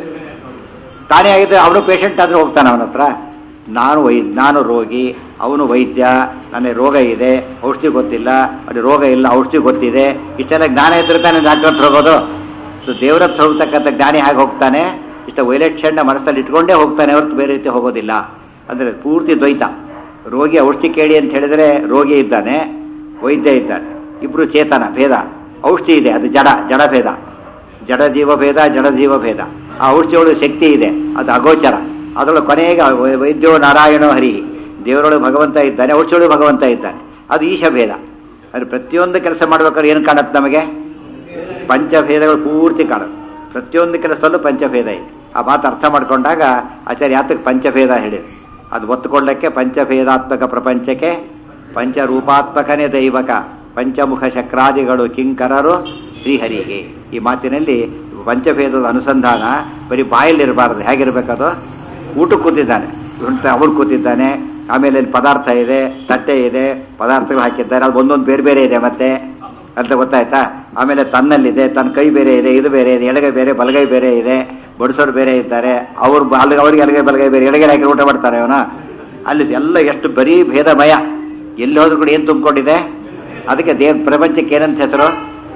ತಾನೇ ಆಗಿದ್ರೆ ಅವನು ಪೇಷಂಟ್ ಆದ್ರೆ ಹೋಗ್ತಾನೆ ಅವನ ಹತ್ರ ನಾನು ವೈ ನಾನು ರೋಗಿ ಅವನು ವೈದ್ಯ ನನಗೆ ರೋಗ ಇದೆ ಔಷಧಿ ಗೊತ್ತಿಲ್ಲ ಅದು ರೋಗ ಇಲ್ಲ ಔಷಧಿ ಗೊತ್ತಿದೆ ಇಷ್ಟೆಲ್ಲ ಜ್ಞಾನ ಇದ್ರೆ ತಾನೇ ಡಾಕ್ಟರ್ ಹತ್ರ ಹೋಗೋದು ಸೊ ದೇವ್ರ ಹತ್ರ ಹೋಗ್ತಕ್ಕಂಥ ಜ್ಞಾನಿ ಹಾಗೆ ಹೋಗ್ತಾನೆ ಇಷ್ಟ ವೈಲಕ್ಷಣ್ಯ ಮನಸ್ಸಲ್ಲಿ ಇಟ್ಕೊಂಡೇ ಹೋಗ್ತಾನೆ ಹೊರತು ಬೇರೆ ರೀತಿ ಹೋಗೋದಿಲ್ಲ ಅಂದರೆ ಪೂರ್ತಿ ದ್ವೈತ ರೋಗಿ ಔಷಧಿ ಕೇಳಿ ಅಂತ ಹೇಳಿದ್ರೆ ರೋಗಿ ಇದ್ದಾನೆ ವೈದ್ಯ ಇದ್ದಾನೆ ಇಬ್ರು ಚೇತನ ಭೇದ ಔಷಧಿ ಇದೆ ಅದು ಜಡ ಜಡ ಭೇದ ಜಡ ಜೀವ ಭೇದ ಜಡ ಜೀವ ಭೇದ ಆ ಔಷಧಿಯೊಳಗೆ ಶಕ್ತಿ ಇದೆ ಅದು ಅಗೋಚರ ಅದರೊಳಗೆ ಕೊನೆಗೆ ವೈ- ವೈದ್ಯೋ ನಾರಾಯಣೋ ಹರಿ ದೇವರೊಳಗೆ ಭಗವಂತ ಇದ್ದಾನೆ ಔಷಧಿಯೊಳಗೆ ಭಗವಂತ ಇದ್ದಾನೆ ಅದು ಈಶ ಭೇದ ಅದು ಪ್ರತಿಯೊಂದು ಕೆಲಸ ಮಾಡ್ಬೇಕಾದ್ರೆ ಏನು ಕಾಣುತ್ತೆ ನಮಗೆ ಪಂಚಭೇದಗಳು ಪೂರ್ತಿ ಕಾಣುತ್ತೆ ಪ್ರತಿಯೊಂದು ಕೆಲಸದಲ್ಲೂ ಪಂಚಭೇದ ಇದೆ ಆ ಮಾತು ಅರ್ಥ ಮಾಡ್ಕೊಂಡಾಗ ಆಚಾರ್ಯ ಯಾತಕ್ಕೆ ಪಂಚಭೇದ ಹೇಳಿದೆ ಅದು ಒತ್ತುಕೊಳ್ಳಕ್ಕೆ ಪಂಚಭೇದಾತ್ಮಕ ಪ್ರಪಂಚಕ್ಕೆ ಪಂಚರೂಪಾತ್ಮಕನೇ ದೈವಕ ಪಂಚಮುಖ ಚಕ್ರಾದಿಗಳು ಕಿಂಕರರು ಶ್ರೀಹರಿಗೆ ಈ ಮಾತಿನಲ್ಲಿ ಪಂಚಭೇದದ ಅನುಸಂಧಾನ ಬರೀ ಬಾಯಲ್ಲಿರಬಾರ್ದು ಹೇಗಿರ್ಬೇಕದು ಊಟಕ್ಕೆ ಕೂತಿದ್ದಾನೆ ಅವ್ರು ಕೂತಿದ್ದಾನೆ ಆಮೇಲೆ ಇಲ್ಲಿ ಪದಾರ್ಥ ಇದೆ ತಟ್ಟೆ ಇದೆ ಪದಾರ್ಥಗಳು ಹಾಕಿದ್ದಾರೆ ಅದು ಒಂದೊಂದು ಬೇರೆ ಬೇರೆ ಇದೆ ಮತ್ತೆ ಅಂತ ಗೊತ್ತಾಯ್ತಾ ಆಮೇಲೆ ತನ್ನಲ್ಲಿದೆ ತನ್ನ ಕೈ ಬೇರೆ ಇದೆ ಇದು ಬೇರೆ ಇದೆ ಎಡಗೈ ಬೇರೆ ಬಲಗೈ ಬೇರೆ ಇದೆ ಬಡಿಸೋರು ಬೇರೆ ಇದ್ದಾರೆ ಅವ್ರು ಅಲ್ಲಿ ಅವ್ರಿಗೆ ಎಡಗೈ ಬಲಗೈ ಬೇರೆ ಎಡಗೈ ಹಾಕಿ ಊಟ ಮಾಡ್ತಾರೆ ಅವನ ಅಲ್ಲಿ ಎಲ್ಲ ಎಷ್ಟು ಬರೀ ಭೇದಮಯ ಎಲ್ಲಿ ಹೋದ್ರೂ ಕೂಡ ಏನು ತುಂಬಿಕೊಂಡಿದೆ ಅದಕ್ಕೆ ದೇವ್ ಪ್ರಪಂಚಕ್ಕೆ ಏನಂತ ಹೆಸರು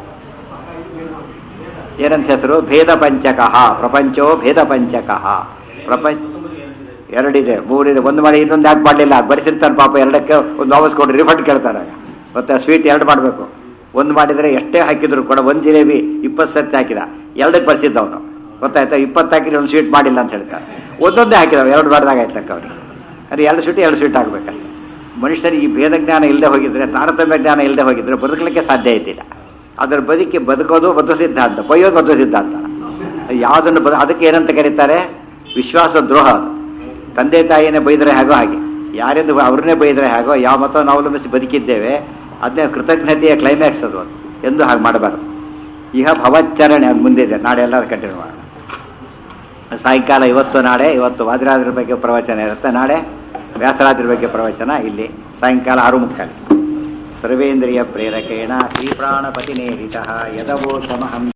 ಏನಂತ ಹೆಸರು ಭೇದ ಪಂಚಕಃ ಪ್ರಪಂಚೋ ಭೇದ ಪಂಚಕಃ ಪ್ರಪಂಚ ಎರಡಿದೆ ಮೂರಿದೆ ಒಂದು ಮಾಡಿ ಇನ್ನೊಂದು ಯಾಕೆ ಮಾಡಲಿಲ್ಲ ಬರೆಸಿರ್ತಾನೆ ಪಾಪ ಎರಡಕ್ಕೆ ಒಂದು ವಾಪಸ್ ಕೊಟ್ಟು ರಿಫಂಡ್ ಕೇಳ್ತಾರೆ ಮತ್ತೆ ಸ್ವೀಟ್ ಎರಡು ಮಾಡಬೇಕು ಒಂದು ಮಾಡಿದರೆ ಎಷ್ಟೇ ಹಾಕಿದ್ರು ಕೂಡ ಒಂದು ಜಿಲೇಬಿ ಇಪ್ಪತ್ತು ಸರ್ತಿ ಹಾಕಿದ ಎರಡಕ್ಕೆ ಬರ್ಸಿದ್ದ ಅವನು ಗೊತ್ತಾಯ್ತಾ ಇಪ್ಪತ್ತು ಹಾಕಿದ್ರೆ ಒಂದು ಸ್ವೀಟ್ ಮಾಡಿಲ್ಲ ಅಂತ ಹೇಳ್ತಾರೆ ಒಂದೊಂದೇ ಹಾಕಿದವ ಎರಡು ಮಾಡಿದಾಗ ಆಯ್ತಕ್ಕ ಅವನಿಗೆ ಅದು ಎರಡು ಸ್ವೀಟ್ ಎರಡು ಸ್ವೀಟ್ ಆಗಬೇಕಲ್ಲ ಮನುಷ್ಯನಿಗೆ ಈ ಭೇದ ಜ್ಞಾನ ಇಲ್ಲದೆ ಹೋಗಿದ್ರೆ ತಾರತಮ್ಯ ಜ್ಞಾನ ಇಲ್ಲದೆ ಹೋಗಿದ್ರೆ ಬದುಕಲಿಕ್ಕೆ ಸಾಧ್ಯ ಇದ್ದಿಲ್ಲ ಅದರ ಬದುಕಿ ಬದುಕೋದು ಬದ್ಧ ಸಿದ್ಧಾಂತ ಬೈಯೋದು ಬದ್ಧ ಸಿದ್ಧಾಂತ ಯಾವುದನ್ನು ಬದ ಅದಕ್ಕೆ ಏನಂತ ಕರೀತಾರೆ ವಿಶ್ವಾಸ ದ್ರೋಹ ಅದು ತಂದೆ ತಾಯಿಯನ್ನೇ ಬೈದರೆ ಹೇಗೋ ಹಾಗೆ ಯಾರೆಂದು ಅವ್ರನ್ನೇ ಬೈದರೆ ಹೇಗೋ ಯಾವ ಮತವನ್ನು ಅವಲಂಬಿಸಿ ಬದುಕಿದ್ದೇವೆ ಅದನ್ನೇ ಕೃತಜ್ಞತೆಯ ಕ್ಲೈಮ್ಯಾಕ್ಸ್ ಅದು ಎಂದು ಹಾಗೆ ಮಾಡಬಾರ್ದು ಇಹ ಭವಚ್ಚರಣೆ ಅದು ಮುಂದಿದೆ ನಾಳೆ ಎಲ್ಲರೂ ಕಂಟಿನ್ಯೂ ಮಾಡೋಣ ಸಾಯಂಕಾಲ ಇವತ್ತು ನಾಳೆ ಇವತ್ತು ವಾದಿರಾಜರ ಬಗ್ಗೆ ಪ್ರವಚನ ಇರುತ್ತೆ ನಾಳೆ ವ್ಯಾಸರಾಜರ ಬಗ್ಗೆ ಪ್ರವಚನ ಇಲ್ಲಿ ಸಾಯಂಕಾಲ ಆರು ಮುಕ್ಕಾಲು ಸರ್ವೇಂದ್ರಿಯ ಪ್ರೇರಕೇಣ ಶ್ರೀಪ್ರಾಣಪತಿನೇರಿತಃ ಯದವೋ ಸಮಹಂ